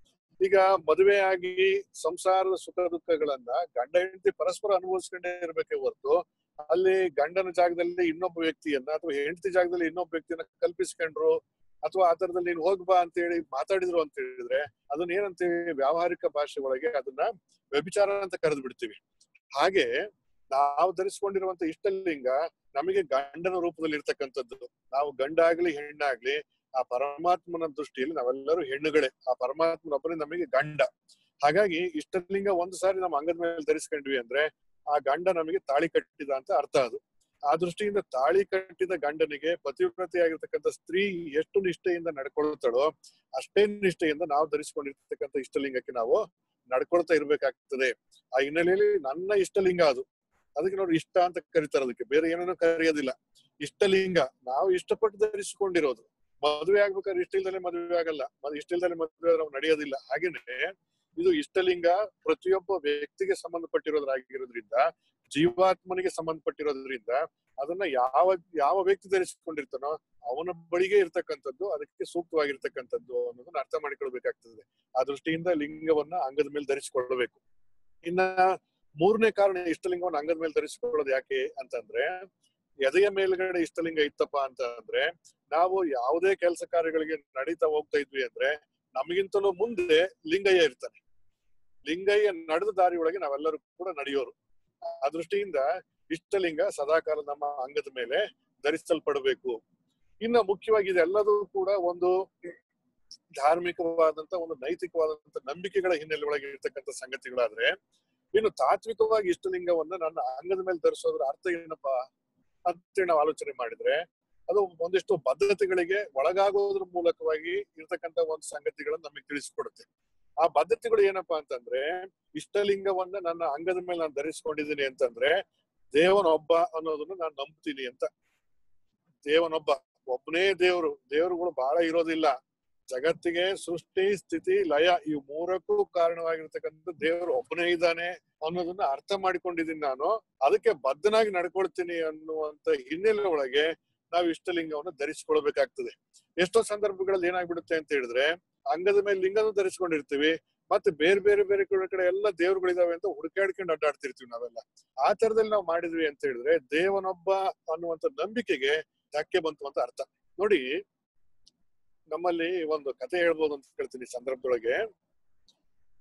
S1: ಈಗ ಮದುವೆ ಆಗಿ ಸಂಸಾರದ ಸುಖ ದುಃಖಗಳನ್ನ ಗಂಡ ಹೆಂಡತಿ ಪರಸ್ಪರ ಅನುಭವಿಸ್ಕೊಂಡೇ ಇರ್ಬೇಕೇ ಹೊರತು ಅಲ್ಲಿ ಗಂಡನ ಜಾಗದಲ್ಲಿ ಇನ್ನೊಬ್ಬ ವ್ಯಕ್ತಿಯನ್ನ ಅಥವಾ ಹೆಂಡತಿ ಜಾಗದಲ್ಲಿ ಇನ್ನೊಬ್ಬ ವ್ಯಕ್ತಿಯನ್ನ ಕಲ್ಪಿಸ್ಕೊಂಡ್ರು ಅಥವಾ ಆ ತರದಲ್ಲಿ ನೀನ್ ಹೋಗ್ಬಾ ಅಂತ ಹೇಳಿ ಮಾತಾಡಿದ್ರು ಅಂತ ಹೇಳಿದ್ರೆ ಅದನ್ನ ಏನಂತೀವಿ ವ್ಯಾವಹಾರಿಕ ಭಾಷೆ ಒಳಗೆ ಅದನ್ನ ವ್ಯಭಿಚಾರ ಅಂತ ಕರೆದು ಬಿಡ್ತೀವಿ ಹಾಗೆ ನಾವು ಧರಿಸಿಕೊಂಡಿರುವಂತ ಇಷ್ಟಲಿಂಗ ನಮಗೆ ಗಂಡನ ರೂಪದಲ್ಲಿ ಇರ್ತಕ್ಕಂಥದ್ದು ನಾವು ಗಂಡ ಆಗ್ಲಿ ಹೆಣ್ಣಾಗ್ಲಿ ಆ ಪರಮಾತ್ಮನ ದೃಷ್ಟಿಯಲ್ಲಿ ನಾವೆಲ್ಲರೂ ಹೆಣ್ಣುಗಳೇ ಆ ಪರಮಾತ್ಮನೊಬ್ಬನೇ ನಮಗೆ ಗಂಡ ಹಾಗಾಗಿ ಇಷ್ಟಲಿಂಗ ಒಂದು ಸಾರಿ ನಮ್ಮ ಅಂಗದ ಮೇಲೆ ಧರಿಸ್ಕೊಂಡ್ವಿ ಅಂದ್ರೆ ಆ ಗಂಡ ನಮಗೆ ತಾಳಿ ಕಟ್ಟಿದ ಅಂತ ಅರ್ಥ ಅದು ಆ ದೃಷ್ಟಿಯಿಂದ ತಾಳಿ ಕಟ್ಟಿದ ಗಂಡನಿಗೆ ಪತಿವ್ರತೆಯಾಗಿರ್ತಕ್ಕಂಥ ಸ್ತ್ರೀ ಎಷ್ಟು ನಿಷ್ಠೆಯಿಂದ ನಡ್ಕೊಳ್ತಾಳೋ ಅಷ್ಟೇ ನಿಷ್ಠೆಯಿಂದ ನಾವು ಧರಿಸಿಕೊಂಡಿರ್ತಕ್ಕಂಥ ಇಷ್ಟಲಿಂಗಕ್ಕೆ ನಾವು ನಡ್ಕೊಳ್ತಾ ಇರ್ಬೇಕಾಗ್ತದೆ ಆ ಹಿನ್ನೆಲೆಯಲ್ಲಿ ನನ್ನ ಇಷ್ಟಲಿಂಗ ಅದು ಅದಕ್ಕೆ ನೋಡಿ ಇಷ್ಟ ಅಂತ ಕರೀತಾರೆ ಅದಕ್ಕೆ ಬೇರೆ ಏನೇನೋ ಕರೆಯೋದಿಲ್ಲ ಇಷ್ಟಲಿಂಗ ನಾವು ಇಷ್ಟಪಟ್ಟು ಧರಿಸಿಕೊಂಡಿರೋದು ಮದುವೆ ಆಗ್ಬೇಕಾದ್ರೆ ಇಷ್ಟ ಇಲ್ದಲೆ ಮದುವೆ ಆಗಲ್ಲ ಮತ್ತೆ ಇಷ್ಟ ಇಲ್ದಲೆ ಮದುವೆ ಆದ್ರೆ ನಾವು ನಡೆಯೋದಿಲ್ಲ ಹಾಗೇನೆ ಇದು ಇಷ್ಟಲಿಂಗ ಪ್ರತಿಯೊಬ್ಬ ವ್ಯಕ್ತಿಗೆ ಸಂಬಂಧಪಟ್ಟಿರೋದ್ರಾಗಿರೋದ್ರಿಂದ ಜೀವಾತ್ಮನಿಗೆ ಸಂಬಂಧಪಟ್ಟಿರೋದ್ರಿಂದ ಅದನ್ನ ಯಾವ ಯಾವ ವ್ಯಕ್ತಿ ಧರಿಸಿಕೊಂಡಿರ್ತಾನೋ ಅವನ ಬಳಿಗೆ ಇರ್ತಕ್ಕಂಥದ್ದು ಅದಕ್ಕೆ ಸೂಕ್ತವಾಗಿರ್ತಕ್ಕಂಥದ್ದು ಅನ್ನೋದನ್ನ ಅರ್ಥ ಮಾಡಿಕೊಳ್ಬೇಕಾಗ್ತದೆ ಆ ದೃಷ್ಟಿಯಿಂದ ಲಿಂಗವನ್ನ ಅಂಗದ ಮೇಲೆ ಧರಿಸಿಕೊಳ್ಳಬೇಕು ಇನ್ನ ಮೂರನೇ ಕಾರಣ ಇಷ್ಟಲಿಂಗವನ್ನ ಅಂಗದ ಮೇಲೆ ಧರಿಸಿಕೊಳ್ಳೋದು ಯಾಕೆ ಅಂತಂದ್ರೆ ಎದೆಯ ಮೇಲ್ಗಡೆ ಇಷ್ಟಲಿಂಗ ಇತ್ತಪ್ಪ ಅಂತ ಅಂದ್ರೆ ನಾವು ಯಾವುದೇ ಕೆಲಸ ಕಾರ್ಯಗಳಿಗೆ ನಡೀತಾ ಹೋಗ್ತಾ ಇದ್ವಿ ಅಂದ್ರೆ ನಮಗಿಂತಲೂ ಮುಂದೆ ಲಿಂಗಯ್ಯ ಇರ್ತಾನೆ ಲಿಂಗಯ್ಯ ನಡೆದ ದಾರಿ ಒಳಗೆ ನಾವೆಲ್ಲರೂ ಕೂಡ ನಡೆಯೋರು ಆ ದೃಷ್ಟಿಯಿಂದ ಇಷ್ಟಲಿಂಗ ಸದಾಕಾಲ ನಮ್ಮ ಅಂಗದ ಮೇಲೆ ಧರಿಸಲ್ಪಡಬೇಕು ಇನ್ನ ಮುಖ್ಯವಾಗಿ ಇದೆಲ್ಲದೂ ಕೂಡ ಒಂದು ಧಾರ್ಮಿಕವಾದಂತ ಒಂದು ನೈತಿಕವಾದಂತ ನಂಬಿಕೆಗಳ ಹಿನ್ನೆಲೆ ಒಳಗೆ ಇರ್ತಕ್ಕಂಥ ಸಂಗತಿಗಳಾದ್ರೆ ಇನ್ನು ತಾತ್ವಿಕವಾಗಿ ಇಷ್ಟಲಿಂಗವನ್ನ ನನ್ನ ಅಂಗದ ಮೇಲೆ ಧರಿಸೋದ್ರ ಅರ್ಥ ಏನಪ್ಪಾ ಅಂತೇಳಿ ನಾವು ಆಲೋಚನೆ ಮಾಡಿದ್ರೆ ಅದು ಒಂದಿಷ್ಟು ಬದ್ಧತೆಗಳಿಗೆ ಒಳಗಾಗೋದ್ರ ಮೂಲಕವಾಗಿ ಇರ್ತಕ್ಕಂಥ ಒಂದು ಸಂಗತಿಗಳನ್ನ ನಮಗೆ ತಿಳಿಸ್ಕೊಡುತ್ತೆ ಆ ಬದ್ಧತೆಗಳು ಏನಪ್ಪಾ ಅಂತಂದ್ರೆ ಇಷ್ಟಲಿಂಗವನ್ನ ನನ್ನ ಅಂಗದ ಮೇಲೆ ನಾನು ಧರಿಸ್ಕೊಂಡಿದ್ದೀನಿ ಅಂತಂದ್ರೆ ದೇವನೊಬ್ಬ ಅನ್ನೋದನ್ನ ನಾನು ನಂಬ್ತೀನಿ ಅಂತ ದೇವನೊಬ್ಬ ಒಬ್ಬನೇ ದೇವರು ದೇವರುಗಳು ಬಹಳ ಇರೋದಿಲ್ಲ ಜಗತ್ತಿಗೆ ಸೃಷ್ಟಿ ಸ್ಥಿತಿ ಲಯ ಇವು ಮೂರಕ್ಕೂ ಕಾರಣವಾಗಿರ್ತಕ್ಕಂಥ ದೇವರು ಒಬ್ಬನೇ ಇದ್ದಾನೆ ಅನ್ನೋದನ್ನ ಅರ್ಥ ಮಾಡಿಕೊಂಡಿದ್ದೀನಿ ನಾನು ಅದಕ್ಕೆ ಬದ್ಧನಾಗಿ ನಡ್ಕೊಳ್ತೀನಿ ಅನ್ನುವಂತ ಹಿನ್ನೆಲೆ ಒಳಗೆ ನಾವು ಇಷ್ಟಲಿಂಗವನ್ನು ಧರಿಸಿಕೊಳ್ಬೇಕಾಗ್ತದೆ ಎಷ್ಟೋ ಸಂದರ್ಭಗಳಲ್ಲಿ ಏನಾಗ್ಬಿಡುತ್ತೆ ಅಂತ ಹೇಳಿದ್ರೆ ಅಂಗದ ಮೇಲೆ ಲಿಂಗನ ಧರಿಸ್ಕೊಂಡಿರ್ತೀವಿ ಮತ್ತೆ ಬೇರೆ ಬೇರೆ ಬೇರೆ ಕಡೆ ಕಡೆ ಎಲ್ಲ ದೇವ್ರುಗಳಿದಾವೆ ಅಂತ ಹುಡುಕಾಡ್ಕೊಂಡು ಅಡ್ಡಾಡ್ತಿರ್ತೀವಿ ನಾವೆಲ್ಲ ಆ ತರದಲ್ಲಿ ನಾವು ಮಾಡಿದ್ವಿ ಅಂತ ಹೇಳಿದ್ರೆ ದೇವನೊಬ್ಬ ಅನ್ನುವಂತ ನಂಬಿಕೆಗೆ ಧಕ್ಕೆ ಬಂತು ಅಂತ ಅರ್ಥ ನೋಡಿ ನಮ್ಮಲ್ಲಿ ಒಂದು ಕತೆ ಹೇಳ್ಬೋದು ಅಂತ ಹೇಳ್ತೀನಿ ಈ ಸಂದರ್ಭದೊಳಗೆ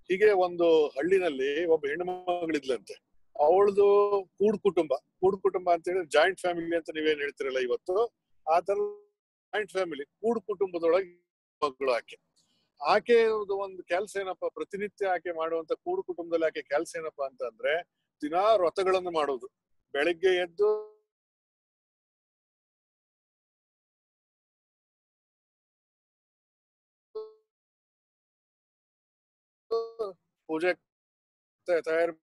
S1: ಹೀಗೆ ಒಂದು ಹಳ್ಳಿನಲ್ಲಿ ಒಬ್ಬ ಹೆಣ್ಣು ಮಗಳಿದ್ಲಂತೆ ಅವಳದು ಕೂಡ್ ಕುಟುಂಬ ಕೂಡ್ ಕುಟುಂಬ ಅಂತ ಹೇಳಿ ಜಾಯಿಂಟ್ ಫ್ಯಾಮಿಲಿ ಅಂತ ನೀವೇನ್ ಹೇಳ್ತಿರಲ್ಲ ಇವತ್ತು ಆ ತರ ಜಾಯಿಂಟ್ ಫ್ಯಾಮಿಲಿ ಕೂಡ್ ಕುಟುಂಬದೊಳಗೆ ಮಗಳು ಆಕೆ ಆಕೆ ಒಂದು ಕೆಲಸ ಏನಪ್ಪಾ ಪ್ರತಿನಿತ್ಯ ಆಕೆ ಮಾಡುವಂತ ಕೂಡು ಕುಟುಂಬದಲ್ಲಿ ಆಕೆ ಕೆಲಸ ಏನಪ್ಪಾ ಅಂತ ಅಂದ್ರೆ ದಿನಾ ವ್ರತಗಳನ್ನು ಮಾಡೋದು ಬೆಳಗ್ಗೆ ಎದ್ದು ಪೂಜೆ ತಯಾರು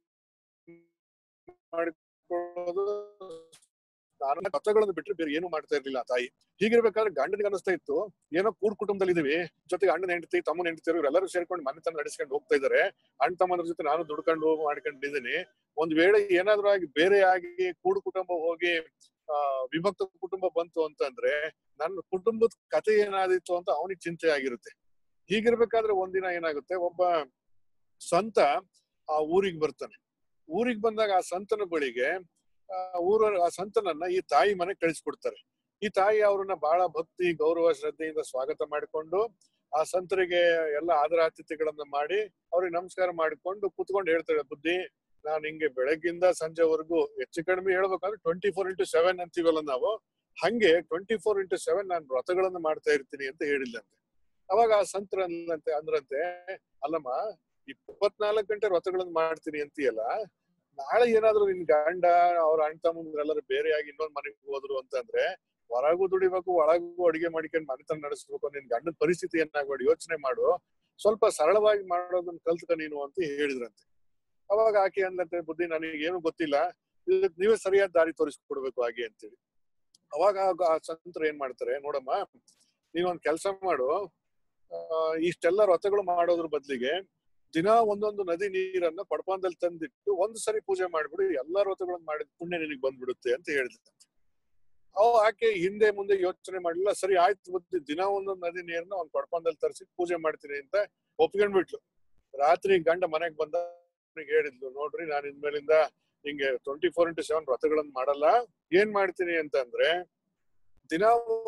S1: ಮಾಡಿಕೊಳ್ಳೋದು ನಾನು ವ್ರತಗಳನ್ನು ಬಿಟ್ಟರೆ ಬೇರೆ ಏನು ಮಾಡ್ತಾ ಇರ್ಲಿಲ್ಲ ಆ ತಾಯಿ ಹೀಗಿರ್ಬೇಕಾದ್ರೆ ಗಂಡನಿಗೆ ಅನಿಸ್ತಾ ಇತ್ತು ಏನೋ ಕೂಡ್ ಕುಟುಂಬದಲ್ಲಿ ಇದೀವಿ ಜೊತೆಗೆ ಅಣ್ಣನ ಹೆಂಡತಿ ತಮ್ಮನ ಹೆಂಡತಿಯರು ಇವರೆಲ್ಲರೂ ಸೇರ್ಕೊಂಡು ಮನೆತನ ನಡೆಸ್ಕೊಂಡು ಹೋಗ್ತಾ ಇದಾರೆ ಅಣ್ಣ ತಮ್ಮನ ಜೊತೆ ನಾನು ದುಡ್ಕೊಂಡು ಮಾಡ್ಕೊಂಡಿದ್ದೀನಿ ಒಂದ್ ವೇಳೆ ಏನಾದ್ರೂ ಆಗಿ ಬೇರೆ ಆಗಿ ಕೂಡು ಕುಟುಂಬ ಹೋಗಿ ಆ ವಿಭಕ್ತ ಕುಟುಂಬ ಬಂತು ಅಂತಂದ್ರೆ ನನ್ನ ಕುಟುಂಬದ ಕತೆ ಏನಾದಿತ್ತು ಅಂತ ಅವನಿಗೆ ಚಿಂತೆ ಆಗಿರುತ್ತೆ ಹೀಗಿರ್ಬೇಕಾದ್ರೆ ಒಂದಿನ ಏನಾಗುತ್ತೆ ಒಬ್ಬ ಸಂತ ಆ ಊರಿಗೆ ಬರ್ತಾನೆ ಊರಿಗೆ ಬಂದಾಗ ಆ ಸಂತನ ಬಳಿಗೆ ಆ ಊರ ಆ ಸಂತನನ್ನ ಈ ತಾಯಿ ಮನೆ ಕಳಿಸ್ಕೊಡ್ತಾರೆ ಈ ತಾಯಿ ಅವ್ರನ್ನ ಬಹಳ ಭಕ್ತಿ ಗೌರವ ಶ್ರದ್ಧೆಯಿಂದ ಸ್ವಾಗತ ಮಾಡಿಕೊಂಡು ಆ ಸಂತರಿಗೆ ಎಲ್ಲ ಆದರಾತಿಥ್ಯಗಳನ್ನ ಮಾಡಿ ಅವ್ರಿಗೆ ನಮಸ್ಕಾರ ಮಾಡಿಕೊಂಡು ಕುತ್ಕೊಂಡು ಹೇಳ್ತಾಳೆ ಬುದ್ಧಿ ನಾನ್ ಹಿಂಗೆ ಬೆಳಗ್ಗಿಂದ ಸಂಜೆವರೆಗೂ ಹೆಚ್ಚು ಕಡಿಮೆ ಹೇಳ್ಬೇಕಂದ್ರೆ ಟ್ವೆಂಟಿ ಫೋರ್ ಇಂಟು ಸೆವೆನ್ ಅಂತೀವಲ್ಲ ನಾವು ಹಂಗೆ ಟ್ವೆಂಟಿ ಫೋರ್ ಇಂಟು ಸೆವೆನ್ ನಾನು ವ್ರತಗಳನ್ನ ಮಾಡ್ತಾ ಇರ್ತೀನಿ ಅಂತ ಹೇಳಿಲ್ಲಂತೆ ಅವಾಗ ಆ ಸಂತರ ಅಂದ್ರಂತೆ ಅಂದ್ರಂತೆ ಅಲ್ಲಮ್ಮ ಇಪ್ಪತ್ನಾಲ್ಕು ಗಂಟೆ ವ್ರತಗಳನ್ನ ಮಾಡ್ತೀನಿ ಅಂತೀಯಲ್ಲ ನಾಳೆ ಏನಾದ್ರು ನಿನ್ ಗಂಡ ಅವ್ರ ಅಣ್ಣ ತಮ್ಮಂದ್ರೆಲ್ಲರೂ ಬೇರೆಯಾಗಿ ಇನ್ನೊಂದ್ ಮನೆಗೆ ಹೋದ್ರು ಅಂತಂದ್ರೆ ಹೊರಗೂ ದುಡಿಬೇಕು ಒಳಗೂ ಅಡಿಗೆ ಮಾಡ್ಕೊಂಡು ಮನೆತನ ನಡೆಸ್ಬೇಕು ನಿನ್ ಗಂಡನ ಪರಿಸ್ಥಿತಿ ಏನಾಗ್ಬೇಡಿ ಯೋಚನೆ ಮಾಡು ಸ್ವಲ್ಪ ಸರಳವಾಗಿ ಮಾಡೋದನ್ನ ಕಲ್ತ್ಕ ನೀನು ಅಂತ ಹೇಳಿದ್ರಂತೆ ಅವಾಗ ಆಕೆ ಅಂದಂತೆ ಬುದ್ಧಿ ನನಗೆ ಏನು ಗೊತ್ತಿಲ್ಲ ಇದಕ್ಕೆ ನೀವೇ ಸರಿಯಾದ ದಾರಿ ತೋರಿಸ್ಕೊಡ್ಬೇಕು ಹಾಗೆ ಅಂತೇಳಿ ಅವಾಗ ಆ- ಆ ಸಂತರು ಏನ್ ಮಾಡ್ತಾರೆ ನೋಡಮ್ಮ ನೀವೊಂದ್ ಕೆಲಸ ಮಾಡು ಆ, ಇಷ್ಟೆಲ್ಲ ವ್ರತಗಳು ಮಾಡೋದ್ರ ಬದ್ಲಿಗೆ ದಿನ ಒಂದೊಂದು ನದಿ ನೀರನ್ನ ಪಡ್ಪಾಂದಲ್ಲಿ ತಂದಿಟ್ಟು ಒಂದ್ ಸರಿ ಪೂಜೆ ಮಾಡ್ಬಿಡು ಎಲ್ಲಾ ವ್ರತಗಳನ್ನ ಮಾಡಿದ ಪುಣ್ಯ ನಿನಗೆ ಬಂದ್ಬಿಡುತ್ತೆ ಅಂತ ಹೇಳಿದಂತೆ ಅವ್ ಆಕೆ ಹಿಂದೆ ಮುಂದೆ ಯೋಚನೆ ಮಾಡಿಲ್ಲ ಸರಿ ಆಯ್ತು ಬುದ್ಧಿ ದಿನ ಒಂದೊಂದು ನದಿ ನೀರನ್ನ ಒಂದ್ ಪಡ್ಪಾಂದಲ್ಲಿ ತರಿಸಿ ಪೂಜೆ ಮಾಡ್ತೀನಿ ಅಂತ ಒಪ್ಕೊಂಡ್ಬಿಟ್ಲು ರಾತ್ರಿ ಗಂಡ ಮನೆಗ್ ಬಂದ ಅವ್ನಿಗೆ ಹೇಳಿದ್ಲು ನೋಡ್ರಿ ನಾನು ಇನ್ಮೇಲಿಂದ ಹಿಂಗೆ ಟ್ವೆಂಟಿ ಫೋರ್ ಇಂಟು ಸೆವೆನ್ ವ್ರತಗಳನ್ನ ಮಾಡಲ್ಲ ಏನ್ ಮಾಡ್ತೀನಿ ಅಂತ ಅಂದ್ರೆ ದಿನ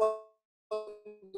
S1: ಒಂದು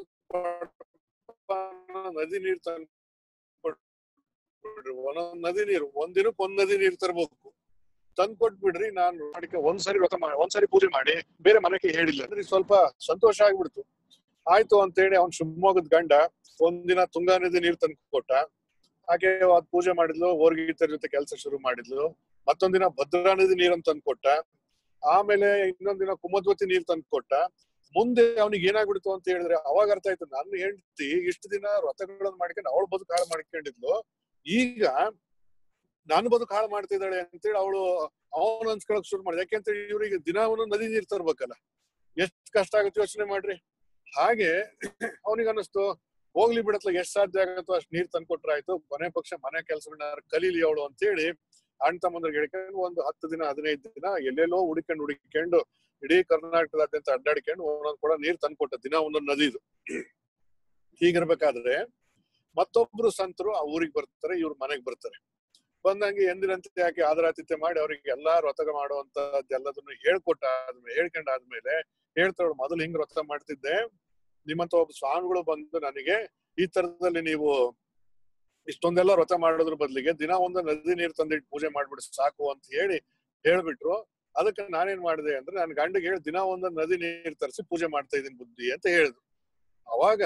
S1: ಪಡ್ಪಾನ ನದಿ ನೀರ್ ತಂದು ಕೊಟ್ಬಿಡ್ರಿ ಒಂದೊಂದ್ ನದಿ ನೀರು ಒಂದ್ ದಿನಕ್ಕೆ ಒಂದ್ ನದಿ ನೀರ್ ತರ್ಬೇಕು ತಂದ್ ಕೊಟ್ಬಿಡ್ರಿ ನಾನು ಮಾಡಿಕೆ ಒಂದ್ಸರಿ ವ್ರತ ಮಾಡಿ ಒಂದ್ಸರಿ ಪೂಜೆ ಮಾಡಿ ಬೇರೆ ಮನೆಗೆ ಹೇಳಿಲ್ಲ ಅಂದ್ರೆ ಸ್ವಲ್ಪ ಸಂತೋಷ ಆಗ್ಬಿಡ್ತು ಆಯ್ತು ಅಂತೇಳಿ ಅವ್ನ್ ಶಿವಮೊಗ್ಗದ ಗಂಡ ಒಂದಿನ ತುಂಗಾ ನದಿ ನೀರ್ ತಂದು ಕೊಟ್ಟ ಹಾಗೆ ಅದ್ ಪೂಜೆ ಮಾಡಿದ್ಲು ಓರ್ಗೀತರ ಜೊತೆ ಕೆಲಸ ಶುರು ಮಾಡಿದ್ಲು ಮತ್ತೊಂದಿನ ಭದ್ರಾ ನದಿ ನೀರನ್ನು ತಂದು ಕೊಟ್ಟ ಆಮೇಲೆ ಇನ್ನೊಂದಿನ ಕುಮದ್ವತಿ ನೀರ್ ತಂದು ಕೊಟ್ಟ ಮುಂದೆ ಅವನಿಗೆ ಏನಾಗ್ಬಿಡ್ತು ಅಂತ ಹೇಳಿದ್ರೆ ಅವಾಗ ಅರ್ಥ ಆಯ್ತು ನನ್ನ ಹೆಂಡತಿ ಇಷ್ಟು ದಿನ ವ್ರತಗಳನ್ನ ಮಾಡ್ಕೊಂಡು ಅವಳು ಬದುಕು ಹಾಳು ಮಾಡ್ಕೊಂಡಿದ್ಲು ಈಗ ನಾನು ಬದುಕು ಹಾಳು ಮಾಡ್ತಿದ್ದಾಳೆ ಅಂತೇಳಿ ಅವಳು ಅವನು ಅನ್ಸ್ಕೊಳಕ್ ಶುರು ಮಾಡಿದ ಯಾಕೆಂತೇಳಿ ಇವ್ರಿಗೆ ದಿನ ಒಂದೊಂದು ನದಿ ನೀರ್ ತರ್ಬೇಕಲ್ಲ ಎಷ್ಟ್ ಕಷ್ಟ ಆಗುತ್ತೆ ಯೋಚನೆ ಮಾಡ್ರಿ ಹಾಗೆ ಅವನಿಗೆ ಅನ್ನಿಸ್ತು ಹೋಗ್ಲಿ ಬಿಡತ್ಲ ಎಷ್ಟ್ ಸಾಧ್ಯ ಆಗತ್ತೋ ಅಷ್ಟ್ ನೀರ್ ತಂದ್ಕೊಟ್ರೆ ಆಯ್ತು ಕೊನೆ ಪಕ್ಷ ಮನೆ ಕೆಲ್ಸಗಳನ್ನ ಕಲೀಲಿ ಅವಳು ಅಂತೇಳಿ ಅಣ್ಣ ತಮ್ಮಂದ್ರಿಗೆ ಹೇಳ್ಕೊಂಡು ಒಂದು ಹತ್ತು ದಿನ ಹದಿನೈದು ದಿನ ಎಲ್ಲೆಲ್ಲೋ ಹುಡುಕೊಂಡು ಹುಡುಕೊಂಡು ಇಡೀ ಕರ್ನಾಟಕದಾದ್ಯಂತ ಅಡ್ಡಾಡ್ಕೊಂಡು ಒಂದೊಂದ್ ಕೂಡ ನೀರ್ ತಂದ್ಕೊಟ್ಟ ದಿನ ಒಂದೊಂದು ನದಿದು ಹೀಗಿರ್ಬೇಕಾದ್ರೆ ಮತ್ತೊಬ್ರು ಸಂತರು ಆ ಊರಿಗೆ ಬರ್ತಾರೆ ಇವ್ರ ಮನೆಗ್ ಬರ್ತಾರೆ ಬಂದಂಗೆ ಎಂದಿನಂತೆ ಯಾಕೆ ಆದರಾತಿಥ್ಯ ಮಾಡಿ ಅವ್ರಿಗೆ ಎಲ್ಲಾ ವ್ರತ ಮಾಡುವಂತದ್ದು ಎಲ್ಲದನ್ನು ಹೇಳ್ಕೊಟ್ಟ ಆದ್ಮೇಲೆ ಹೇಳ್ಕೊಂಡ್ ಆದ್ಮೇಲೆ ಹೇಳ್ತಾಳು ಮೊದಲು ಹಿಂಗ್ ವ್ರತ ಮಾಡ್ತಿದ್ದೆ ನಿಮ್ಮಂತ ಒಬ್ಬ ಸ್ವಾಮಿಗಳು ಬಂದು ನನಗೆ ಈ ತರದಲ್ಲಿ ನೀವು ಇಷ್ಟೊಂದೆಲ್ಲ ವ್ರತ ಮಾಡೋದ್ರ ಬದಲಿಗೆ ದಿನ ಒಂದು ನದಿ ನೀರು ತಂದಿಟ್ಟು ಪೂಜೆ ಮಾಡ್ಬಿಡು ಸಾಕು ಅಂತ ಹೇಳಿ ಹೇಳ್ಬಿಟ್ರು ಅದಕ್ಕೆ ನಾನೇನ್ ಮಾಡಿದೆ ಅಂದ್ರೆ ನನ್ ಗಂಡಿಗೆ ಹೇಳಿ ದಿನ ಒಂದೊಂದು ನದಿ ನೀರು ತರಿಸಿ ಪೂಜೆ ಮಾಡ್ತಾ ಇದೀನಿ ಬುದ್ಧಿ ಅಂತ ಹೇಳಿದ್ರು ಅವಾಗ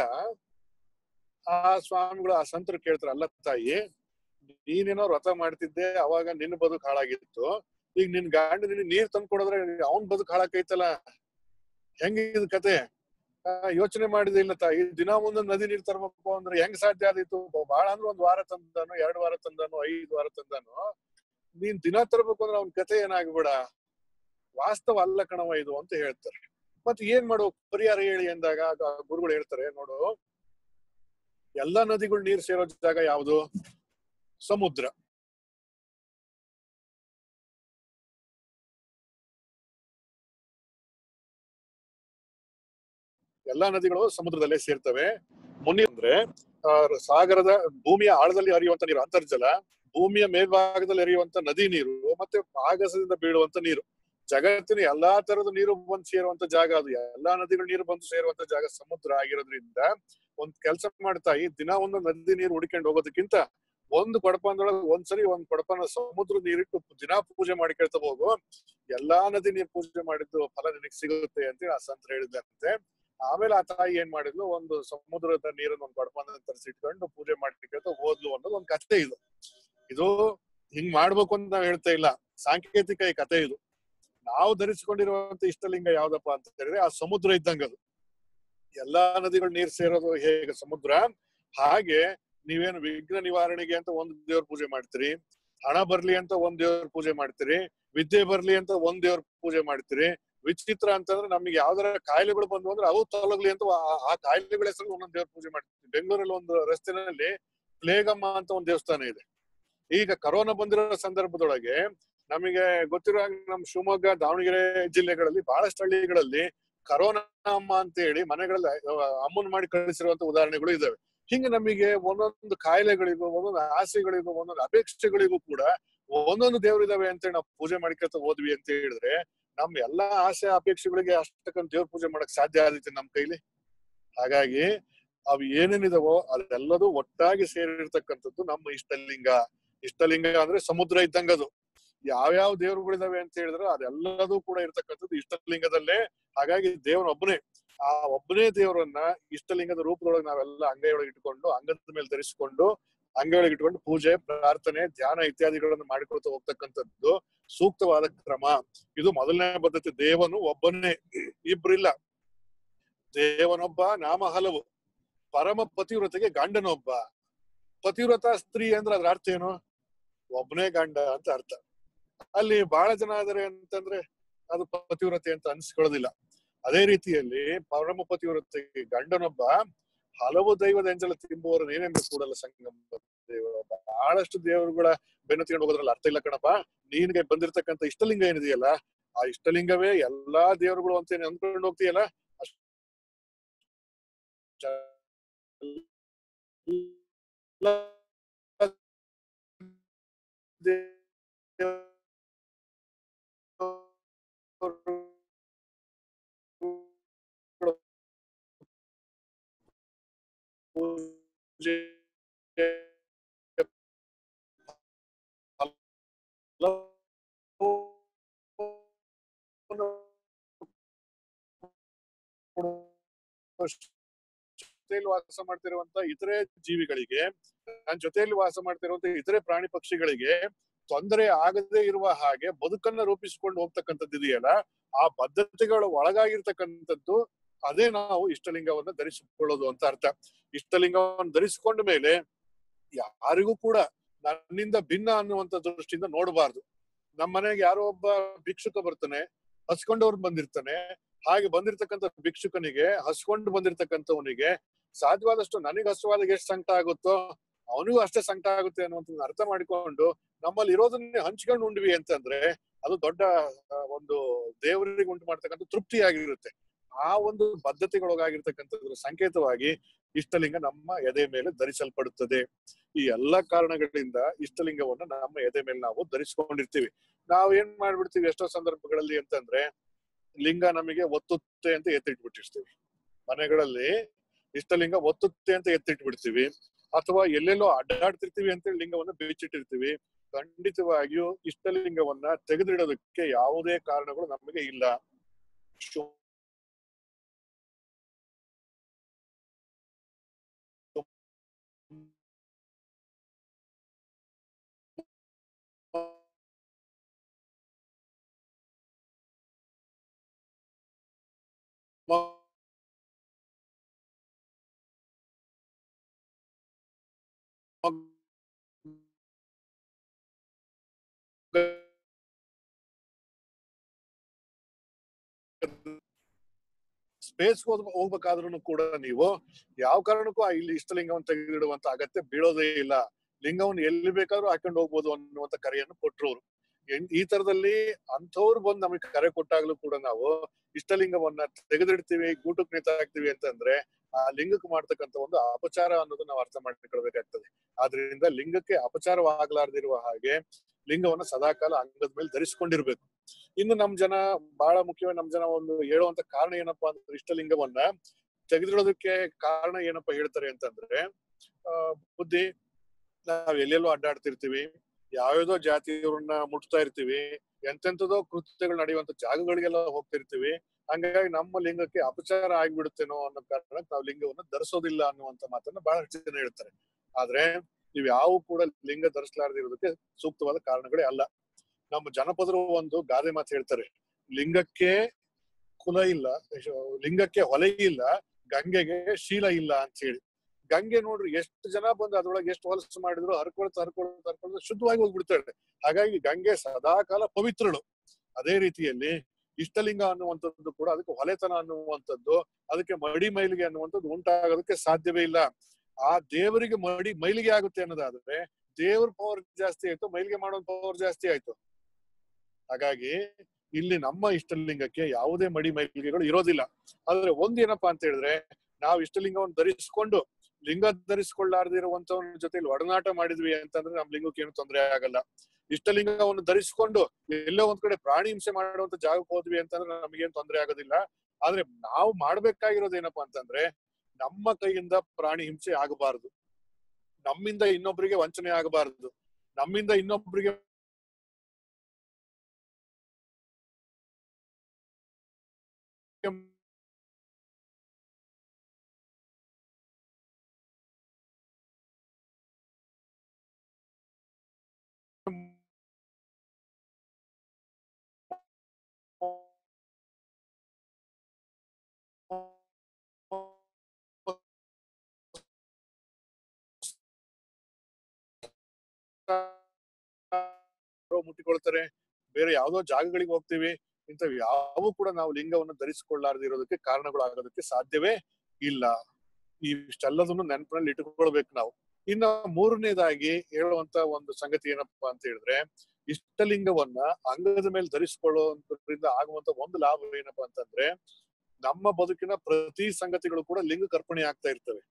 S1: ಆ ಸ್ವಾಮಿಗಳು ಆ ಸಂತರು ಕೇಳ್ತಾರೆ ಅಲ್ಲ ತಾಯಿ ನೀನೇನೋ ವ್ರತ ಮಾಡ್ತಿದ್ದೆ ಅವಾಗ ನಿನ್ನ ಬದುಕು ಹಾಳಾಗಿತ್ತು ಈಗ ನಿನ್ ಗಂಡ ನಿನ್ ನೀರ್ ತಂದು ಕೊಡೋದ್ರೆ ಅವನ್ ಬದುಕು ಹಾಳಾಕೈತಲ್ಲ ಹೆಂಗಿದ್ ಕತೆ ಯೋಚನೆ ಮಾಡಿದೆ ಇಲ್ಲ ತಾಯಿ ದಿನ ಒಂದೊಂದು ನದಿ ನೀರ್ ತರ್ಬೇಕು ಅಂದ್ರೆ ಹೆಂಗ್ ಸಾಧ್ಯ ಆದಿತ್ತು ಬಹಳ ಅಂದ್ರೆ ಒಂದ್ ವಾರ ತಂದಾನು ಎರಡ್ ವಾರ ತಂದಾನು ಐದ್ ವಾರ ತಂದಾನು ನೀನ್ ದಿನ ತರ್ಬೇಕು ಅಂದ್ರೆ ಅವ್ನ ಕತೆ ಏನಾಗ್ಬೇಡ ವಾಸ್ತವ ಅಲ್ಲ ಕಣವ ಇದು ಅಂತ ಹೇಳ್ತಾರೆ ಮತ್ ಏನ್ ಮಾಡೋ ಪರಿಹಾರ ಹೇಳಿ ಅಂದಾಗ ಆಗ ಗುರುಗಳು ಹೇಳ್ತಾರೆ ನೋಡು ಎಲ್ಲಾ ನದಿಗಳು ನೀರ್ ಸೇರೋ ಜಾಗ ಯಾವುದು ಸಮುದ್ರ ಎಲ್ಲಾ ನದಿಗಳು ಸಮುದ್ರದಲ್ಲೇ ಸೇರ್ತವೆ ಮುನಿ ಅಂದ್ರೆ ಆ, ಸಾಗರದ ಭೂಮಿಯ ಆಳದಲ್ಲಿ ಹರಿಯುವಂತ ನೀರು ಅಂತರ್ಜಲ ಭೂಮಿಯ ಮೇಲ್ಭಾಗದಲ್ಲಿ ಹರಿಯುವಂತ ನದಿ ನೀರು ಮತ್ತೆ ಆಗಸದಿಂದ ಬೀಳುವಂತ ನೀರು ಜಗತ್ತಿನ ಎಲ್ಲಾ ತರದ ನೀರು ಬಂದು ಸೇರುವಂತ ಜಾಗ ಅದು ಎಲ್ಲಾ ನದಿಗಳು ನೀರು ಬಂದು ಸೇರುವಂತ ಜಾಗ ಸಮುದ್ರ ಆಗಿರೋದ್ರಿಂದ ಒಂದ್ ಕೆಲಸ ಮಾಡ್ತಾ ಈ ದಿನ ಒಂದು ನದಿ ನೀರು ಹುಡ್ಕೊಂಡು ಹೋಗೋದಕ್ಕಿಂತ ಒಂದು ಕೊಡಪನದೊಳಗೆ ಒಂದ್ಸರಿ ಒಂದ್ ಕೊಡಪನ ಸಮುದ್ರ ನೀರಿಟ್ಟು ದಿನಾ ಪೂಜೆ ಮಾಡಿ ಕೇಳ್ತಾ ಹೋಗು ಎಲ್ಲಾ ನದಿ ನೀರ್ ಪೂಜೆ ಮಾಡಿದ್ದು ಫಲ ನಿನಗೆ ಸಿಗುತ್ತೆ ಅಂತ ಆ ಸಂತ ಹೇಳಿದಂತೆ ಆಮೇಲೆ ಆ ತಾಯಿ ಏನ್ ಮಾಡಿದ್ಲು ಒಂದು ಸಮುದ್ರದ ನೀರನ್ನ ಒಂದು ಕೊಡಪನ ತರಿಸಿಟ್ಕೊಂಡು ಪೂಜೆ ಮಾಡ್ಲಿಕ್ಕೆ ಹೋದ್ಲು ಅನ್ನೋದು ಒಂದ್ ಕಥೆ ಇದು ಇದು ಹಿಂಗ್ ಮಾಡ್ಬೇಕು ಅಂತ ನಾವ್ ಹೇಳ್ತಾ ಇಲ್ಲ ಸಾಂಕೇತಿಕ ಈ ಕಥೆ ಇದು ನಾವು ಧರಿಸಿಕೊಂಡಿರುವಂತ ಇಷ್ಟಲಿಂಗ ಯಾವ್ದಪ್ಪ ಅಂತ ಹೇಳಿದ್ರೆ ಆ ಸಮುದ್ರ ಇದ್ದಂಗ ಅದು ಎಲ್ಲಾ ನದಿಗಳು ನೀರ್ ಸೇರೋದು ಹೇಗೆ ಸಮುದ್ರ ಹಾಗೆ ನೀವೇನು ವಿಘ್ನ ನಿವಾರಣೆಗೆ ಅಂತ ಒಂದು ದೇವ್ರ ಪೂಜೆ ಮಾಡ್ತೀರಿ ಹಣ ಬರ್ಲಿ ಅಂತ ಒಂದ್ ದೇವ್ರ ಪೂಜೆ ಮಾಡ್ತೀರಿ ವಿದ್ಯೆ ಬರ್ಲಿ ಅಂತ ಒಂದ್ ದೇವ್ರ ಪೂಜೆ ಮಾಡ್ತೀರಿ ವಿಚಿತ್ರ ಅಂತಂದ್ರೆ ನಮಗೆ ಯಾವ್ದಾರ ಕಾಯಿಲೆಗಳು ಬಂದು ಅಂದ್ರೆ ಅವು ತೊಲಗ್ಲಿ ಅಂತ ಆ- ಆ ಕಾಯಿಲೆಗಳ ಹೆಸರು ಒಂದೊಂದು ದೇವ್ರ ಪೂಜೆ ಮಾಡ್ತೀವಿ ಬೆಂಗಳೂರಲ್ಲಿ ಒಂದು ರಸ್ತೆನಲ್ಲಿ ಪ್ಲೇಗಮ್ಮ ಅಂತ ಒಂದು ದೇವಸ್ಥಾನ ಇದೆ ಈಗ ಕರೋನಾ ಬಂದಿರೋ ಸಂದರ್ಭದೊಳಗೆ ನಮಗೆ ಗೊತ್ತಿರೋ ಹಾಗೆ ನಮ್ಮ ಶಿವಮೊಗ್ಗ ದಾವಣಗೆರೆ ಜಿಲ್ಲೆಗಳಲ್ಲಿ ಬಹಳಷ್ಟು ಹಳ್ಳಿಗಳಲ್ಲಿ ಕರೋನಾ ಅಮ್ಮ ಅಂತ ಹೇಳಿ ಮನೆಗಳಲ್ಲಿ ಅಮ್ಮನ್ ಮಾಡಿ ಕಳಿಸಿರುವಂತ ಉದಾಹರಣೆಗಳು ಇದಾವೆ ಹಿಂಗೆ ನಮಗೆ ಒಂದೊಂದು ಕಾಯಿಲೆಗಳಿಗೂ ಒಂದೊಂದು ಆಸೆಗಳಿಗೂ ಒಂದೊಂದು ಅಪೇಕ್ಷೆಗಳಿಗೂ ಕೂಡ ಒಂದೊಂದು ದೇವ್ರು ಇದಾವೆ ಅಂತ ನಾವು ಪೂಜೆ ಮಾಡ್ಕೊತ ಹೋದ್ವಿ ಅಂತ ಹೇಳಿದ್ರೆ ನಮ್ ಎಲ್ಲಾ ಆಸೆ ಅಪೇಕ್ಷೆಗಳಿಗೆ ಅಷ್ಟಕ್ಕಂತ ದೇವ್ರ ಪೂಜೆ ಮಾಡಕ್ ಸಾಧ್ಯ ಆದೈತೆ ನಮ್ ಕೈಲಿ ಹಾಗಾಗಿ ಅವು ಏನೇನಿದಾವೋ ಅದೆಲ್ಲದೂ ಒಟ್ಟಾಗಿ ಸೇರಿರ್ತಕ್ಕಂಥದ್ದು ನಮ್ಮ ಇಷ್ಟಲಿಂಗ ಇಷ್ಟಲಿಂಗ ಅಂದ್ರೆ ಸಮುದ್ರ ಇದ್ದಂಗದು ಯಾವ್ಯಾವ ದೇವರುಗಳಿದಾವೆ ಅಂತ ಹೇಳಿದ್ರೆ ಅದೆಲ್ಲದೂ ಕೂಡ ಇರ್ತಕ್ಕಂಥದ್ದು ಇಷ್ಟಲಿಂಗದಲ್ಲೇ ಹಾಗಾಗಿ ದೇವರೊಬ್ಬನೇ ಆ ಒಬ್ಬನೇ ದೇವರನ್ನ ಇಷ್ಟಲಿಂಗದ ರೂಪದೊಳಗೆ ನಾವೆಲ್ಲ ಅಂಗೈಯೊಳಗೆ ಇಟ್ಕೊಂಡು ಅಂಗದ ಮೇಲೆ ಧರಿಸಿಕೊಂಡು ಅಂಗೈಯೊಳಗೆ ಇಟ್ಕೊಂಡು ಪೂಜೆ ಪ್ರಾರ್ಥನೆ ಧ್ಯಾನ ಇತ್ಯಾದಿಗಳನ್ನು ಮಾಡಿಕೊಳ್ತಾ ಹೋಗ್ತಕ್ಕಂಥದ್ದು ಸೂಕ್ತವಾದ ಕ್ರಮ ಇದು ಮೊದಲನೇ ಪದ್ಧತಿ ದೇವನು ಒಬ್ಬನೇ ಇಬ್ರಿಲ್ಲ ದೇವನೊಬ್ಬ ನಾಮ ಹಲವು ಪರಮ ಪತಿವ್ರತೆಗೆ ಗಂಡನೊಬ್ಬ ಪತಿವ್ರತ ಸ್ತ್ರೀ ಅಂದ್ರೆ ಅದ್ರ ಅರ್ಥ ಏನು ಒಬ್ಬನೇ ಗಂಡ ಅಂತ ಅರ್ಥ ಅಲ್ಲಿ ಬಹಳ ಜನ ಆದರೆ ಅಂತಂದ್ರೆ ಅದು ಪತಿವ್ರತೆ ಅಂತ ಅನ್ಸ್ಕೊಳ್ಳೋದಿಲ್ಲ ಅದೇ ರೀತಿಯಲ್ಲಿ ಪರಮ ಪತಿವ್ರತೆಗೆ ಗಂಡನೊಬ್ಬ ಹಲವು ದೈವದ ಎಂಜಲ ತಿಂಬುವವರು ನೀನೆಂದು ಕೂಡಲ ಸಂಗಮ ದೇವ ಬಹಳಷ್ಟು ದೇವರುಗಳ ಬೆನ್ನು ತಿಂಕೊಂಡು ಹೋಗೋದ್ರಲ್ಲಿ ಅರ್ಥ ಇಲ್ಲ ಕಣಪ್ಪ ನಿನ್ಗೆ ಬಂದಿರತಕ್ಕಂತ ಇಷ್ಟಲಿಂಗ ಏನಿದೆಯಲ್ಲ ಆ ಇಷ್ಟಲಿಂಗವೇ ಎಲ್ಲಾ ದೇವರುಗಳು ಅಂತ ಏನ್ ಅಂದ್ಕೊಂಡು ಹೋಗ್ತೀಯಲ್ಲ ಅಷ್ಟ್ ಎಲ್ಲ ದೇವರುಗಳು ಪೂಜೆ ಜೊತೆಯಲ್ಲಿ ವಾಸ ಮಾಡ್ತಿರುವಂತ ಇತರೆ ಜೀವಿಗಳಿಗೆ ನನ್ನ ಜೊತೆಯಲ್ಲಿ ವಾಸ ಮಾಡ್ತಿರುವಂತ ಇತರೆ ಪ್ರಾಣಿ ಪಕ್ಷಿಗಳಿಗೆ ತೊಂದರೆ ಆಗದೇ ಇರುವ ಹಾಗೆ ಬದುಕನ್ನ ರೂಪಿಸಿಕೊಂಡು ಹೋಗ್ತಕ್ಕಂಥದ್ದು ಇದೆಯಲ್ಲ ಆ ಬದ್ಧತೆಗಳ ಒಳಗಾಗಿರ್ತಕ್ಕಂಥದ್ದು ಅದೇ ನಾವು ಇಷ್ಟಲಿಂಗವನ್ನ ಧರಿಸಿಕೊಳ್ಳೋದು ಅಂತ ಅರ್ಥ ಇಷ್ಟಲಿಂಗವನ್ನು ಧರಿಸಿಕೊಂಡ ಮೇಲೆ ಯಾರಿಗೂ ಕೂಡ ನನ್ನಿಂದ ಭಿನ್ನ ಅನ್ನುವಂತ ದೃಷ್ಟಿಯಿಂದ ನೋಡಬಾರ್ದು ನಮ್ಮ ಮನೆಗೆ ಯಾರೋ ಒಬ್ಬ ಭಿಕ್ಷುಕ ಬರ್ತಾನೆ ಹಸ್ಕೊಂಡವ್ರು ಬಂದಿರ್ತಾನೆ ಹಾಗೆ ಬಂದಿರ್ತಕ್ಕಂಥ ಭಿಕ್ಷುಕನಿಗೆ ಹಸ್ಕೊಂಡು ಬಂದಿರ್ತಕ್ಕಂಥವನಿಗೆ ಸಾಧ್ಯವಾದಷ್ಟು ನನಗೆ ಹಸುವಾದಾಗ ಎಷ್ಟು ಸಂಕಟ ಆಗುತ್ತೋ ಅವನಿಗೂ ಅಷ್ಟೇ ಸಂಕಟ ಆಗುತ್ತೆ ಅನ್ನುವಂಥದ್ದು ಅರ್ಥ ಮಾಡಿಕೊಂಡು ನಮ್ಮಲ್ಲಿ ಇರೋದನ್ನೇ ಹಂಚ್ಕೊಂಡು ಉಂಡ್ವಿ ಅಂತಂದ್ರೆ ಅದು ದೊಡ್ಡ ಆ, ಒಂದು ದೇವರಿಗೆ ಉಂಟು ಮಾಡ್ತಕ್ಕಂಥ ತೃಪ್ತಿಯಾಗಿರುತ್ತೆ ಆ ಒಂದು ಬದ್ಧತೆಗೊಳಗಾಗಿರ್ತಕ್ಕಂಥದ್ರ ಸಂಕೇತವಾಗಿ ಇಷ್ಟಲಿಂಗ ನಮ್ಮ ಎದೆ ಮೇಲೆ ಧರಿಸಲ್ಪಡುತ್ತದೆ ಈ ಎಲ್ಲಾ ಕಾರಣಗಳಿಂದ ಇಷ್ಟಲಿಂಗವನ್ನ ನಮ್ಮ ಎದೆ ಮೇಲೆ ನಾವು ಧರಿಸ್ಕೊಂಡಿರ್ತೀವಿ ನಾವ್ ಏನ್ ಮಾಡ್ಬಿಡ್ತೀವಿ ಎಷ್ಟೋ ಸಂದರ್ಭಗಳಲ್ಲಿ ಅಂತಂದ್ರೆ ಲಿಂಗ ನಮಗೆ ಒತ್ತುತ್ತೆ ಅಂತ ಎತ್ತಿಟ್ಬಿಟ್ಟಿರ್ತೀವಿ ಮನೆಗಳಲ್ಲಿ ಇಷ್ಟಲಿಂಗ ಒತ್ತುತ್ತೆ ಅಂತ ಎತ್ತಿಟ್ಬಿಡ್ತೀವಿ ಅಥವಾ ಎಲ್ಲೆಲ್ಲೋ ಅಡ್ಡಾಡ್ತಿರ್ತೀವಿ ಅಂತೇಳಿ ಲಿಂಗವನ್ನ ಬಿಚ್ಚಿಟ್ಟಿರ್ತೀವಿ ಖಂಡಿತವಾಗಿಯೂ ಇಷ್ಟಲಿಂಗವನ್ನ ತೆಗೆದಿಡೋದಕ್ಕೆ ಯಾವುದೇ ಕಾರಣಗಳು ನಮಗೆ ಇಲ್ಲ ಶು- ಸ್ಪೇಸ್ ಹೋಗ್ಬೇಕಾದ್ರೂ ಕೂಡ ನೀವು ಯಾವ ಕಾರಣಕ್ಕೂ ಆ ಇಲ್ಲಿ ಇಷ್ಟಲಿಂಗವನ್ನು ತೆಗೆದಿಡುವಂತ ಅಗತ್ಯ ಬೀಳೋದೇ ಇಲ್ಲ ಲಿಂಗವನ್ನು ಎಲ್ಲಿ ಬೇಕಾದ್ರೂ ಹಾಕೊಂಡು ಹೋಗ್ಬೋದು ಅನ್ನುವಂತ ಕರೆಯನ್ನು ಕೊಟ್ರು ಅವ್ರು ಎನ್- ಈ ತರದಲ್ಲಿ ಅಂಥವ್ರು ಬಂದು ನಮಗೆ ಕರೆ ಕೊಟ್ಟಾಗ್ಲೂ ಕೂಡ ನಾವು ಇಷ್ಟಲಿಂಗವನ್ನ ತೆಗೆದಿಡ್ತೀವಿ ಗೂಟಕ್ಕೆ ನೇತಾಕ್ತಿವಿ ಅಂತಂದ್ರೆ ಆ ಲಿಂಗಕ್ಕೆ ಮಾಡ್ತಕ್ಕಂಥ ಒಂದು ಅಪಚಾರ ಅನ್ನೋದು ನಾವು ಅರ್ಥ ಮಾಡ್ಕೊಳ್ಬೇಕಾಗ್ತದೆ ಆದ್ರಿಂದ ಲಿಂಗಕ್ಕೆ ಅಪಚಾರವಾಗಲಾರ್ದಿರುವ ಹಾಗೆ ಲಿಂಗವನ್ನ ಸದಾಕಾಲ ಅಂಗದ ಮೇಲೆ ಧರಿಸ್ಕೊಂಡಿರ್ಬೇಕು ಇನ್ನು ನಮ್ ಜನ ಬಹಳ ಮುಖ್ಯವಾಗಿ ನಮ್ ಜನ ಒಂದು ಹೇಳುವಂತ ಕಾರಣ ಏನಪ್ಪಾ ಅಂದ್ರೆ ಇಷ್ಟಲಿಂಗವನ್ನ ತೆಗೆದಿಡೋದಕ್ಕೆ ಕಾರಣ ಏನಪ್ಪಾ ಹೇಳ್ತಾರೆ ಅಂತಂದ್ರೆ ಆ ಬುದ್ಧಿ ನಾವ್ ಎಲ್ಲೆಲ್ಲೋ ಅಡ್ಡಾಡ್ತಿರ್ತೀವಿ ಯಾವ್ಯಾವ್ದೋ ಜಾತಿಯವ್ರನ್ನ ಮುಟ್ತಾ ಇರ್ತೀವಿ ಎಂತೆಂತದೋ ಕೃತ್ಯಗಳು ನಡೆಯುವಂತ ಜಾಗಗಳಿಗೆಲ್ಲ ಹೋಗ್ತಿರ್ತೀವಿ ಹಂಗಾಗಿ ನಮ್ಮ ಲಿಂಗಕ್ಕೆ ಅಪಚಾರ ಆಗ್ಬಿಡುತ್ತೇನೋ ಅನ್ನೋ ಕಾರಣಕ್ಕೆ ನಾವು ಲಿಂಗವನ್ನು ಧರಿಸೋದಿಲ್ಲ ಅನ್ನುವಂತ ಮಾತನ್ನ ಬಹಳಷ್ಟು ಜನ ಹೇಳ್ತಾರೆ ಆದ್ರೆ ನೀವ್ ಯಾವ ಕೂಡ ಲಿಂಗ ಧರಿಸಲಾರದೆ ಇರೋದಕ್ಕೆ ಸೂಕ್ತವಾದ ಕಾರಣಗಳೇ ಅಲ್ಲ ನಮ್ಮ ಜನಪದರು ಒಂದು ಗಾದೆ ಮಾತು ಹೇಳ್ತಾರೆ ಲಿಂಗಕ್ಕೆ ಕುಲ ಇಲ್ಲ ಲಿಂಗಕ್ಕೆ ಹೊಲೆ ಇಲ್ಲ ಗಂಗೆಗೆ ಶೀಲ ಇಲ್ಲ ಅಂತ ಹೇಳಿ ಗಂಗೆ ನೋಡ್ರಿ ಎಷ್ಟು ಜನ ಬಂದು ಅದ್ರೊಳಗೆ ಎಷ್ಟು ಹೊಲಸು ಮಾಡಿದ್ರು ಹರ್ಕೊಳ್ತಾ ಹರ್ಕೊಳ್ತಾ ಹರ್ಕೊಳ್ತಾ ಶುದ್ಧವಾಗಿ ಹೋಗ್ಬಿಡ್ತಾಳೆ ಹಾಗಾಗಿ ಗಂಗೆ ಸದಾಕಾಲ ಪವಿತ್ರಳು ಅದೇ ರೀತಿಯಲ್ಲಿ ಇಷ್ಟಲಿಂಗ ಅನ್ನುವಂಥದ್ದು ಕೂಡ ಅದಕ್ಕೆ ಹೊಲೆತನ ಅನ್ನುವಂಥದ್ದು ಅದಕ್ಕೆ ಮಡಿ ಮೈಲಿಗೆ ಅನ್ನುವಂಥದ್ದು ಉಂಟಾಗೋದಕ್ಕೆ ಸಾಧ್ಯವೇ ಇಲ್ಲ ಆ ದೇವರಿಗೆ ಮಡಿ ಮೈಲಿಗೆ ಆಗುತ್ತೆ ಅನ್ನೋದಾದ್ರೆ ದೇವ್ರ ಪವರ್ ಜಾಸ್ತಿ ಆಯ್ತು ಮೈಲಿಗೆ ಮಾಡೋ ಪವರ್ ಜಾಸ್ತಿ ಆಯ್ತು ಹಾಗಾಗಿ ಇಲ್ಲಿ ನಮ್ಮ ಇಷ್ಟಲಿಂಗಕ್ಕೆ ಯಾವುದೇ ಮಡಿ ಮೈಲಿಗೆಗಳು ಇರೋದಿಲ್ಲ ಆದ್ರೆ ಒಂದೇನಪ್ಪಾ ಅಂತ ಹೇಳಿದ್ರೆ ನಾವು ಇಷ್ಟಲಿಂಗವನ್ನು ಧರಿಸಿಕೊಂಡು ಲಿಂಗ ಧರಿಸಿಕೊಳ್ಳಾರ್ದೆ ಇರುವಂತವನ ಜೊತೆಲಿ ಒಡನಾಟ ಮಾಡಿದ್ವಿ ಅಂತಂದ್ರೆ ನಮ್ ಲಿಂಗಕ್ಕೆ ಏನು ತೊಂದರೆ ಆಗಲ್ಲ ಇಷ್ಟಲಿಂಗವನ್ನು ಧರಿಸಿಕೊಂಡು ಎಲ್ಲೋ ಒಂದ್ ಕಡೆ ಪ್ರಾಣಿ ಹಿಂಸೆ ಮಾಡುವಂತ ಜಾಗಕ್ಕೆ ಹೋದ್ವಿ ಅಂತಂದ್ರೆ ನಮಗೇನ್ ತೊಂದರೆ ಆಗೋದಿಲ್ಲ ಆದ್ರೆ ನಾವು ಮಾಡ್ಬೇಕಾಗಿರೋದು ಏನಪ್ಪಾ ಅಂತಂದ್ರೆ ನಮ್ಮ ಕೈಯಿಂದ ಪ್ರಾಣಿ ಹಿಂಸೆ ಆಗಬಾರದು ನಮ್ಮಿಂದ ಇನ್ನೊಬ್ಬರಿಗೆ ವಂಚನೆ ಆಗಬಾರದು ನಮ್ಮಿಂದ ಇನ್ನೊಬ್ಬರಿಗೆ ಮುಟ್ಟಿಕೊಳ್ತಾರೆ ಬೇರೆ ಯಾವ್ದೋ ಜಾಗಗಳಿಗೆ ಹೋಗ್ತೀವಿ ಇಂಥವ್ ಯಾವ ಕೂಡ ನಾವು ಲಿಂಗವನ್ನು ಧರಿಸಿಕೊಳ್ಳಾರದೆ ಇರೋದಕ್ಕೆ ಕಾರಣಗಳಾಗೋದಕ್ಕೆ ಸಾಧ್ಯವೇ ಇಲ್ಲ ಇಷ್ಟೆಲ್ಲದನ್ನು ನೆನಪಿನಲ್ಲಿ ಇಟ್ಟುಕೊಳ್ಬೇಕು ನಾವು ಇನ್ನ ಮೂರನೇದಾಗಿ ಹೇಳುವಂತ ಒಂದು ಸಂಗತಿ ಏನಪ್ಪಾ ಅಂತ ಹೇಳಿದ್ರೆ ಇಷ್ಟಲಿಂಗವನ್ನ ಅಂಗದ ಮೇಲೆ ಧರಿಸಿಕೊಳ್ಳುವಂತದ್ರಿಂದ ಆಗುವಂತ ಒಂದು ಲಾಭ ಏನಪ್ಪಾ ಅಂತಂದ್ರೆ ನಮ್ಮ ಬದುಕಿನ ಪ್ರತಿ ಸಂಗತಿಗಳು ಕೂಡ ಲಿಂಗ ಕರ್ಪಣೆ ಆಗ್ತಾ ಇರ್ತವೆ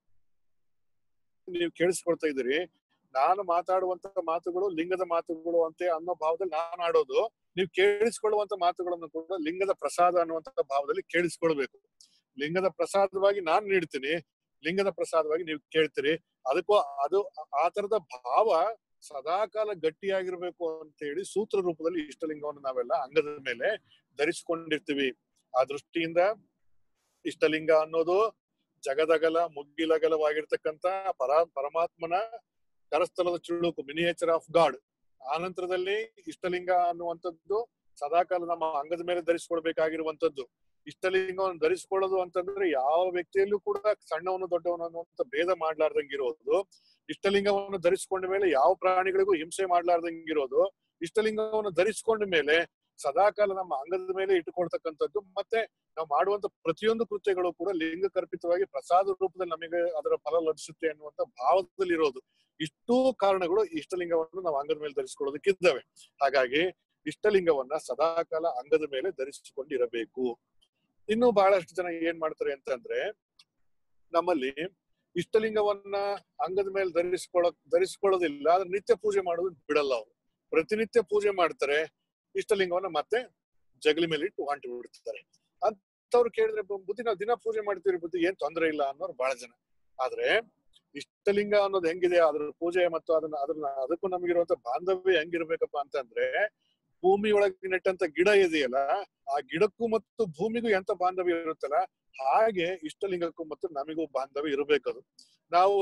S1: ನೀವು ಕೇಳಿಸ್ಕೊಳ್ತಾ ಇದ್ದೀರಿ ನಾನು ಮಾತಾಡುವಂತ ಮಾತುಗಳು ಲಿಂಗದ ಮಾತುಗಳು ಅಂತೆ ಅನ್ನೋ ಭಾವದಲ್ಲಿ ನಾನು ಆಡೋದು ನೀವು ಕೇಳಿಸ್ಕೊಳ್ಳುವಂತ ಮಾತುಗಳನ್ನು ಕೂಡ ಲಿಂಗದ ಪ್ರಸಾದ ಅನ್ನುವಂತ ಭಾವದಲ್ಲಿ ಕೇಳಿಸ್ಕೊಳ್ಬೇಕು ಲಿಂಗದ ಪ್ರಸಾದವಾಗಿ ನಾನು ನೀಡ್ತೀನಿ ಲಿಂಗದ ಪ್ರಸಾದವಾಗಿ ನೀವು ಕೇಳ್ತೀರಿ ಅದಕ್ಕೂ ಅದು ಆ ತರದ ಭಾವ ಸದಾಕಾಲ ಗಟ್ಟಿಯಾಗಿರ್ಬೇಕು ಅಂತ ಹೇಳಿ ಸೂತ್ರ ರೂಪದಲ್ಲಿ ಇಷ್ಟಲಿಂಗವನ್ನು ನಾವೆಲ್ಲ ಅಂಗದ ಮೇಲೆ ಧರಿಸಿಕೊಂಡಿರ್ತೀವಿ ಆ ದೃಷ್ಟಿಯಿಂದ ಇಷ್ಟಲಿಂಗ ಅನ್ನೋದು ಜಗದಗಲ ಮುಗ್ಗಿಲಗಲವಾಗಿರ್ತಕ್ಕಂತ ಪರ ಪರಮಾತ್ಮನ ಕರಸ್ಥಲದ ಚುಳುಕು ಮಿನಿಯೇಚರ್ ಆಫ್ ಗಾಡ್ ಆ ನಂತರದಲ್ಲಿ ಇಷ್ಟಲಿಂಗ ಅನ್ನುವಂಥದ್ದು ಸದಾಕಾಲ ನಮ್ಮ ಅಂಗದ ಮೇಲೆ ಧರಿಸಿಕೊಳ್ಬೇಕಾಗಿರುವಂತದ್ದು ಇಷ್ಟಲಿಂಗವನ್ನು ಧರಿಸಿಕೊಳ್ಳೋದು ಅಂತಂದ್ರೆ ಯಾವ ವ್ಯಕ್ತಿಯಲ್ಲೂ ಕೂಡ ಸಣ್ಣವನು ದೊಡ್ಡವನು ಅನ್ನುವಂತ ಭೇದ ಮಾಡ್ಲಾರ್ದಂಗಿರೋದು ಇಷ್ಟಲಿಂಗವನ್ನು ಧರಿಸಿಕೊಂಡ ಮೇಲೆ ಯಾವ ಪ್ರಾಣಿಗಳಿಗೂ ಹಿಂಸೆ ಮಾಡ್ಲಾರ್ದಂಗಿರೋದು ಇಷ್ಟಲಿಂಗವನ್ನು ಧರಿಸಿಕೊಂಡ ಮೇಲೆ ಸದಾಕಾಲ ನಮ್ಮ ಅಂಗದ ಮೇಲೆ ಇಟ್ಟುಕೊಳ್ತಕ್ಕಂಥದ್ದು ಮತ್ತೆ ನಾವು ಮಾಡುವಂತ ಪ್ರತಿಯೊಂದು ಕೃತ್ಯಗಳು ಕೂಡ ಲಿಂಗ ಕರ್ಪಿತವಾಗಿ ಪ್ರಸಾದ ರೂಪದಲ್ಲಿ ನಮಗೆ ಅದರ ಫಲ ಲಭಿಸುತ್ತೆ ಅನ್ನುವಂತ ಭಾವದಲ್ಲಿ ಇರೋದು ಇಷ್ಟೂ ಕಾರಣಗಳು ಇಷ್ಟಲಿಂಗವನ್ನು ನಾವು ಅಂಗದ ಮೇಲೆ ಧರಿಸಿಕೊಳ್ಳೋದಕ್ಕಿದ್ದಾವೆ ಹಾಗಾಗಿ ಇಷ್ಟಲಿಂಗವನ್ನ ಸದಾಕಾಲ ಅಂಗದ ಮೇಲೆ ಧರಿಸಿಕೊಂಡಿರಬೇಕು ಇನ್ನು ಬಹಳಷ್ಟು ಜನ ಏನ್ ಮಾಡ್ತಾರೆ ಅಂತಂದ್ರೆ ನಮ್ಮಲ್ಲಿ ಇಷ್ಟಲಿಂಗವನ್ನ ಅಂಗದ ಮೇಲೆ ಧರಿಸಿಕೊಳ್ಳ ಧರಿಸಿಕೊಳ್ಳೋದಿಲ್ಲ ಆದ್ರೆ ನಿತ್ಯ ಪೂಜೆ ಮಾಡೋದು ಬಿಡಲ್ಲ ಅವರು ಪ್ರತಿನಿತ್ಯ ಪೂಜೆ ಮಾಡ್ತಾರೆ ಇಷ್ಟಲಿಂಗವನ್ನ ಮತ್ತೆ ಜಗಲಿ ಮೇಲೆ ಇಟ್ಟು ಹೊಂಟಿ ಬಿಡ್ತಾರೆ ಅಂತವ್ರು ಕೇಳಿದ್ರೆ ಬುದ್ಧಿ ನಾವು ದಿನ ಪೂಜೆ ಮಾಡ್ತೀವಿ ಬುದ್ಧಿ ಏನ್ ತೊಂದರೆ ಇಲ್ಲ ಅನ್ನೋರು ಬಹಳ ಜನ ಆದ್ರೆ ಇಷ್ಟಲಿಂಗ ಅನ್ನೋದು ಹೆಂಗಿದೆ ಅದ್ರ ಪೂಜೆ ಮತ್ತು ಅದನ್ನ ಅದನ್ನ ಅದಕ್ಕೂ ನಮಗಿರುವಂತ ಬಾಂಧವ್ಯ ಹೆಂಗಿರ್ಬೇಕಪ್ಪ ಅಂತಂದ್ರೆ ಭೂಮಿ ಒಳಗೆ ನೆಟ್ಟಂತ ಗಿಡ ಇದೆಯಲ್ಲ ಆ ಗಿಡಕ್ಕೂ ಮತ್ತು ಭೂಮಿಗೂ ಎಂತ ಬಾಂಧವ್ಯ ಇರುತ್ತಲ್ಲ ಹಾಗೆ ಇಷ್ಟಲಿಂಗಕ್ಕೂ ಮತ್ತು ನಮಿಗೂ ಬಾಂಧವ್ಯ ಇರಬೇಕದು ನಾವು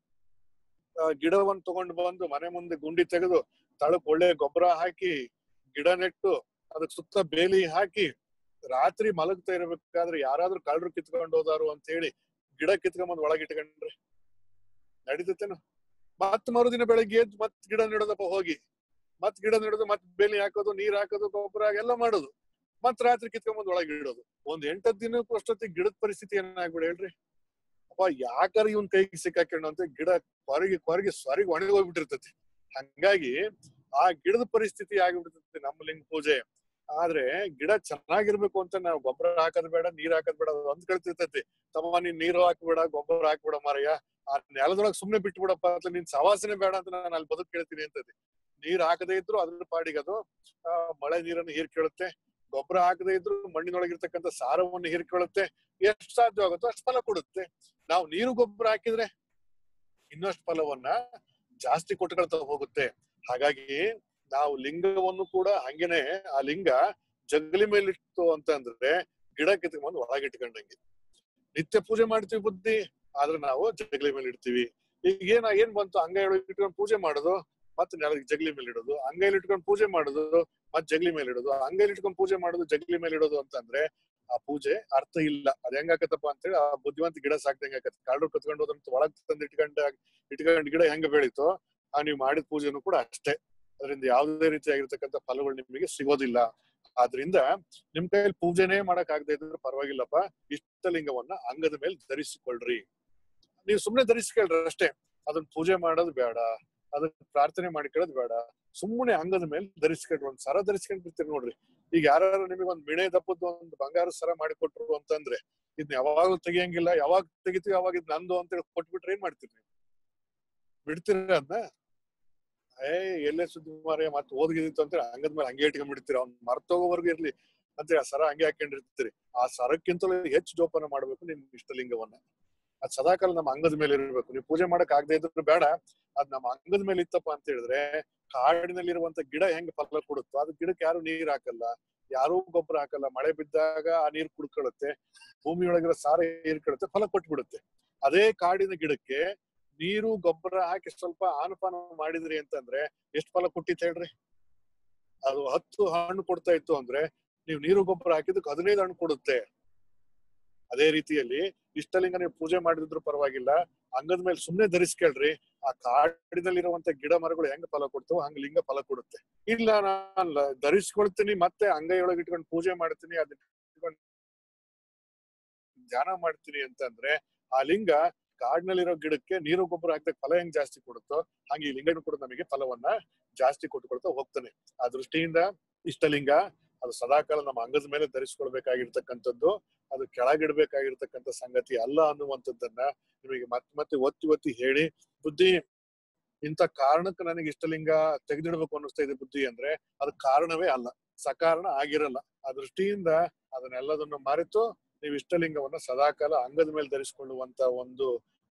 S1: ಗಿಡವನ್ನು ತಗೊಂಡು ಬಂದು ಮನೆ ಮುಂದೆ ಗುಂಡಿ ತೆಗೆದು ತಳಕ್ ಒಳ್ಳೆ ಗೊಬ್ಬರ ಹಾಕಿ ಗಿಡ ನೆಟ್ಟು ಅದಕ್ ಸುತ್ತ ಬೇಲಿ ಹಾಕಿ ರಾತ್ರಿ ಮಲಗ್ತಾ ಇರ್ಬೇಕಾದ್ರೆ ಯಾರಾದ್ರೂ ಕಳ್ಳರು ಕಿತ್ಕೊಂಡು ಹೋದಾರು ಅಂತ ಹೇಳಿ ಗಿಡ ಕಿತ್ಕೊಂಬಂದ್ ಒಳಗೆ ಇಟ್ಕೊಂಡ್ರೆ ನಡೀತೇನು ಮತ್ ಮರುದಿನ ಬೆಳಗ್ಗೆ ಎದ್ದು ಮತ್ ಗಿಡ ನೆಡೋದಪ್ಪ ಹೋಗಿ ಮತ್ ಗಿಡ ನೆಡೋದು ಮತ್ ಬೇಲಿ ಹಾಕೋದು ನೀರ್ ಹಾಕೋದು ಗೊಬ್ಬರ ಎಲ್ಲ ಮಾಡೋದು ಮತ್ ರಾತ್ರಿ ಕಿತ್ಕೊಂಬಂದ್ ಒಳಗೆ ಇಡೋದು ಒಂದ್ ಎಂಟತ್ ದಿನಕ್ಕೂ ಅಷ್ಟೊತ್ತಿಗೆ ಗಿಡದ ಪರಿಸ್ಥಿತಿ ಏನಾಗ್ಬಿಡ ಹೇಳ್ರಿ ಅಪ್ಪ ಯಾಕಾರ ಇವನ್ ಕೈಗೆ ಸಿಕ್ಕಾಕೊಂಡು ಅಂತ ಗಿಡ ಕೊರಗಿ ಕೊರಗಿ ಸ್ವರಿಗೆ ಒಣಗಿ ಹೋಗ್ಬಿಟ್ಟಿರ್ತೈತಿ ಹಂಗಾಗಿ ಆ ಗಿಡದ ಪರಿಸ್ಥಿತಿ ಆಗಿಬಿಡ್ತೈತಿ ನಮ್ಮ ಲಿಂಗ ಪೂಜೆ ಆದ್ರೆ ಗಿಡ ಚೆನ್ನಾಗಿರ್ಬೇಕು ಅಂತ ನಾವು ಗೊಬ್ಬರ ಹಾಕೋದ್ ಬೇಡ ನೀರ್ ಹಾಕೋದ್ ಬೇಡ ಒಂದ್ ಕಳ್ತಿರ್ತೈತಿ ತಮ್ಮ ನೀನ್ ನೀರು ಹಾಕ್ಬೇಡ ಗೊಬ್ಬರ ಹಾಕ್ಬೇಡ ಮಾರಯ್ಯ ಆ ನೆಲದೊಳಗ್ ಸುಮ್ನೆ ಬಿಟ್ಟು ಬಿಡಪ್ಪ ಅಂತ ನಿನ್ ಸವಾಸನೆ ಬೇಡ ಅಂತ ನಾನು ಅಲ್ಲಿ ಬದುಕ್ ಕೇಳ್ತೀನಿ ಅಂತೈತಿ ನೀರ್ ಹಾಕದೇ ಇದ್ರು ಅದ್ರ ಪಾಡಿಗೆ ಅದು ಆ ಮಳೆ ನೀರನ್ನು ಹೀರ್ಕೊಳ್ಳುತ್ತೆ ಗೊಬ್ಬರ ಹಾಕದೇ ಇದ್ರು ಮಣ್ಣಿನೊಳಗಿರ್ತಕ್ಕಂಥ ಸಾರವನ್ನು ಹೀರ್ಕೊಳ್ಳುತ್ತೆ ಎಷ್ಟು ಸಾಧ್ಯ ಆಗುತ್ತೋ ಅಷ್ಟು ಫಲ ಕೊಡುತ್ತೆ ನಾವು ನೀರು ಗೊಬ್ಬರ ಹಾಕಿದ್ರೆ ಇನ್ನಷ್ಟು ಫಲವನ್ನ ಜಾಸ್ತಿ ಕೊಟ್ಕೊಳ್ತಾ ಹೋಗುತ್ತೆ ಹಾಗಾಗಿ ನಾವು ಲಿಂಗವನ್ನು ಕೂಡ ಹಂಗೇನೆ ಆ ಲಿಂಗ ಜಗಲಿ ಮೇಲಿತ್ತು ಅಂತಂದ್ರೆ ಗಿಡ ಕಿತ್ಕೊಂಡ್ಬಂದು ಒಳಗಿಟ್ಕೊಂಡಂಗೆ ನಿತ್ಯ ಪೂಜೆ ಮಾಡ್ತೀವಿ ಬುದ್ಧಿ ಆದ್ರೆ ನಾವು ಜಗಲಿ ಮೇಲೆ ಇಡ್ತೀವಿ ಈಗ ಏನ ಏನ್ ಬಂತು ಅಂಗೈ ಒಳಗೆ ಇಟ್ಕೊಂಡು ಪೂಜೆ ಮಾಡೋದು ಮತ್ತೆ ನೆಲಕ್ಕೆ ಜಗಲಿ ಮೇಲೆ ಇಡೋದು ಅಂಗೈಲಿ ಇಟ್ಕೊಂಡು ಪೂಜೆ ಮಾಡೋದು ಮತ್ತೆ ಜಗಲಿ ಮೇಲೆ ಇಡೋದು ಅಂಗೈಲಿ ಇಟ್ಕೊಂಡು ಪೂಜೆ ಮಾಡೋದು ಜಗಲಿ ಮೇಲೆ ಇಡೋದು ಅಂತಂದ್ರೆ ಆ ಪೂಜೆ ಅರ್ಥ ಇಲ್ಲ ಅದ್ ಹೆಂಗಾಕತ್ತಪ್ಪ ಅಂತೇಳಿ ಆ ಬುದ್ಧಿವಂತ ಗಿಡ ಸಾಕ್ದಂಗೆ ಆಕತ್ತೆ ಕಾಡು ಕತ್ಕೊಂಡು ಹೋದಂತ ಒಳಗ್ ತಂದು ಇಟ್ಕೊಂಡ ಇಟ್ಕೊಂಡ್ ಗಿಡ ಹೆಂಗ ಬೆಳೀತೋ ಆ ನೀವು ಮಾಡಿದ ಪೂಜೆನೂ ಕೂಡ ಅಷ್ಟೇ ಅದರಿಂದ ಯಾವುದೇ ರೀತಿಯಾಗಿರ್ತಕ್ಕಂಥ ಫಲಗಳು ನಿಮಗೆ ಸಿಗೋದಿಲ್ಲ ಆದ್ರಿಂದ ನಿಮ್ ಕೈಯಲ್ಲಿ ಪೂಜೆನೇ ಮಾಡಕ್ ಆಗದೆ ಇದ್ರೆ ಪರವಾಗಿಲ್ಲಪ್ಪ ಇಷ್ಟಲಿಂಗವನ್ನ ಅಂಗದ ಮೇಲೆ ಧರಿಸಿಕೊಳ್ರಿ ನೀವು ಸುಮ್ನೆ ಧರಿಸ್ಕೊಳ್ರಿ ಅಷ್ಟೇ ಅದನ್ನ ಪೂಜೆ ಮಾಡೋದು ಬೇಡ ಅದನ್ನ ಪ್ರಾರ್ಥನೆ ಮಾಡ್ಕೊಳ್ಳೋದು ಬೇಡ ಸುಮ್ಮನೆ ಅಂಗದ ಮೇಲೆ ಧರಿಸ್ಕೊಂಡ್ರಿ ಒಂದ್ ಸರ ಧರಿಸ್ಕೊಂಡಿರ್ತೀರಿ ನೋಡ್ರಿ ಈಗ ಯಾರು ನಿಮಗೆ ಒಂದ್ ಮಿಣೆ ದಪ್ಪದ ಒಂದು ಬಂಗಾರ ಸರ ಮಾಡಿಕೊಟ್ರು ಅಂತಂದ್ರೆ ಇದನ್ನ ಯಾವಾಗ್ಲೂ ತೆಗಿಯಂಗಿಲ್ಲ ಯಾವಾಗ ತೆಗಿತೀವಿ ಅವಾಗ ಇದು ನಂದು ಅಂತೇಳಿ ಕೊಟ್ಬಿಟ್ರೆ ಏನ್ ಮಾಡ್ತೀರಿ ನೀವು ಬಿಡ್ತೀರ ಅದನ್ನ ಏ ಎಲ್ಲೇ ಸುದ್ದಿ ಮಾರ ಮತ್ತೆ ಓದ್ಗಿದಿತ್ತು ಅಂತೇಳಿ ಹಂಗದ ಮೇಲೆ ಹಂಗೆ ಇಟ್ಕೊಂಡ್ಬಿಡ್ತೀರಿ ಅವ್ನ್ ಮರ್ತೋಗೋವರೆಗೂ ಇರ್ಲಿ ಅಂತೇಳಿ ಆ ಸರ ಹಂಗೆ ಹಾಕೊಂಡಿರ್ತೀರಿ ಆ ಸರಕ್ಕಿಂತಲೂ ಹೆಚ್ಚು ಜೋಪಾನ ಮಾಡ್ಬೇಕು ನಿಮ್ ಇಷ್ಟಲಿಂಗವನ್ನ ಅದ್ ಸದಾಕಾಲ ನಮ್ಮ ಅಂಗದ ಮೇಲೆ ಇರ್ಬೇಕು ನೀವು ಪೂಜೆ ಮಾಡಕ್ ಆಗದೆ ಇದ್ರು ಬೇಡ ಅದ್ ನಮ್ಮ ಅಂಗದ ಮೇಲೆ ಇತ್ತಪ್ಪ ಅಂತ ಹೇಳಿದ್ರೆ ಕಾಡಿನಲ್ಲಿರುವಂತ ಗಿಡ ಹೆಂಗ್ ಫಲ ಕೊಡುತ್ತೋ ಅದ್ ಗಿಡಕ್ಕೆ ಯಾರು ನೀರ್ ಹಾಕಲ್ಲ ಯಾರೂ ಗೊಬ್ಬರ ಹಾಕಲ್ಲ ಮಳೆ ಬಿದ್ದಾಗ ಆ ನೀರ್ ಕುಡ್ಕೊಳ್ಳುತ್ತೆ ಭೂಮಿಯೊಳಗಿರೋ ಸಾರ ಹೀರ್ಕೊಳ್ಳುತ್ತೆ ಫಲ ಕೊಟ್ಬಿಡುತ್ತೆ ಅದೇ ಕಾಡಿನ ಗಿಡಕ್ಕೆ ನೀರು ಗೊಬ್ಬರ ಹಾಕಿ ಸ್ವಲ್ಪ ಆನಪಾನ ಮಾಡಿದ್ರಿ ಅಂತಂದ್ರೆ ಎಷ್ಟ್ ಫಲ ಕೊಟ್ಟಿತ್ತು ಹೇಳ್ರಿ ಅದು ಹತ್ತು ಹಣ್ಣು ಕೊಡ್ತಾ ಇತ್ತು ಅಂದ್ರೆ ನೀವು ನೀರು ಗೊಬ್ಬರ ಹಾಕಿದಕ್ಕೆ ಹದಿನೈದು ಹಣ್ಣು ಕೊಡುತ್ತೆ ಅದೇ ರೀತಿಯಲ್ಲಿ ಇಷ್ಟಲಿಂಗ ನೀವು ಪೂಜೆ ಮಾಡಿದ್ರು ಪರವಾಗಿಲ್ಲ ಅಂಗದ ಮೇಲೆ ಸುಮ್ನೆ ಧರಿಸ್ಕೊಳ್ರಿ ಆ ಕಾಡಿನಲ್ಲಿರುವಂತ ಗಿಡ ಮರಗಳು ಹೆಂಗ್ ಫಲ ಕೊಡ್ತಾವ ಹಂಗ ಲಿಂಗ ಫಲ ಕೊಡುತ್ತೆ ಇಲ್ಲ ನಾನ್ ಲ- ಧರಿಸ್ಕೊಳ್ತೀನಿ ಮತ್ತೆ ಅಂಗೈ ಒಳಗೆ ಇಟ್ಕೊಂಡು ಪೂಜೆ ಮಾಡ್ತೀನಿ ಅದನ್ನ ಇಟ್ಕೊಂಡು ಧ್ಯಾನ ಮಾಡ್ತೀನಿ ಅಂತಂದ್ರೆ ಆ ಲಿಂಗ ಕಾಡಿನಲ್ಲಿರೋ ಗಿಡಕ್ಕೆ ನೀರು ಗೊಬ್ಬರ ಹಾಕಿದಾಗ ಫಲ ಹೆಂಗ್ ಜಾಸ್ತಿ ಕೊಡುತ್ತೋ ಹಂಗೆ ಈ ಲಿಂಗನು ಕೂಡ ನಮಗೆ ಫಲವನ್ನ ಜಾಸ್ತಿ ಕೊಟ್ಟುಕೊಳ್ತಾ ಹೋಗ್ತಾನೆ ಆ ದೃಷ್ಟಿಯಿಂದ ಇಷ್ಟಲಿಂಗ ಅದು ಸದಾಕಾಲ ನಮ್ಮ ಅಂಗದ ಮೇಲೆ ಧರಿಸ್ಕೊಳ್ಬೇಕಾಗಿರ್ತಕ್ಕಂಥದ್ದು ಅದು ಕೆಳಗಿಡ್ಬೇಕಾಗಿರ್ತಕ್ಕಂಥ ಸಂಗತಿ ಅಲ್ಲ ಅನ್ನುವಂಥದ್ದನ್ನ ನಿಮಗೆ ಮತ್ತೆ ಮತ್ತೆ ಒತ್ತಿ ಒತ್ತಿ ಹೇಳಿ ಬುದ್ಧಿ ಇಂಥ ಕಾರಣಕ್ಕೆ ನನಗೆ ಇಷ್ಟಲಿಂಗ ತೆಗೆದಿಡ್ಬೇಕು ಅನ್ನಿಸ್ತಾ ಇದೆ ಬುದ್ಧಿ ಅಂದ್ರೆ ಅದು ಕಾರಣವೇ ಅಲ್ಲ ಸಕಾರಣ ಆಗಿರಲ್ಲ ಆ ದೃಷ್ಟಿಯಿಂದ ಅದನ್ನೆಲ್ಲದನ್ನು ಮರೆತು ನೀವು ಇಷ್ಟಲಿಂಗವನ್ನ ಸದಾಕಾಲ ಅಂಗದ ಮೇಲೆ ಧರಿಸಿಕೊಳ್ಳುವಂತ ಒಂದು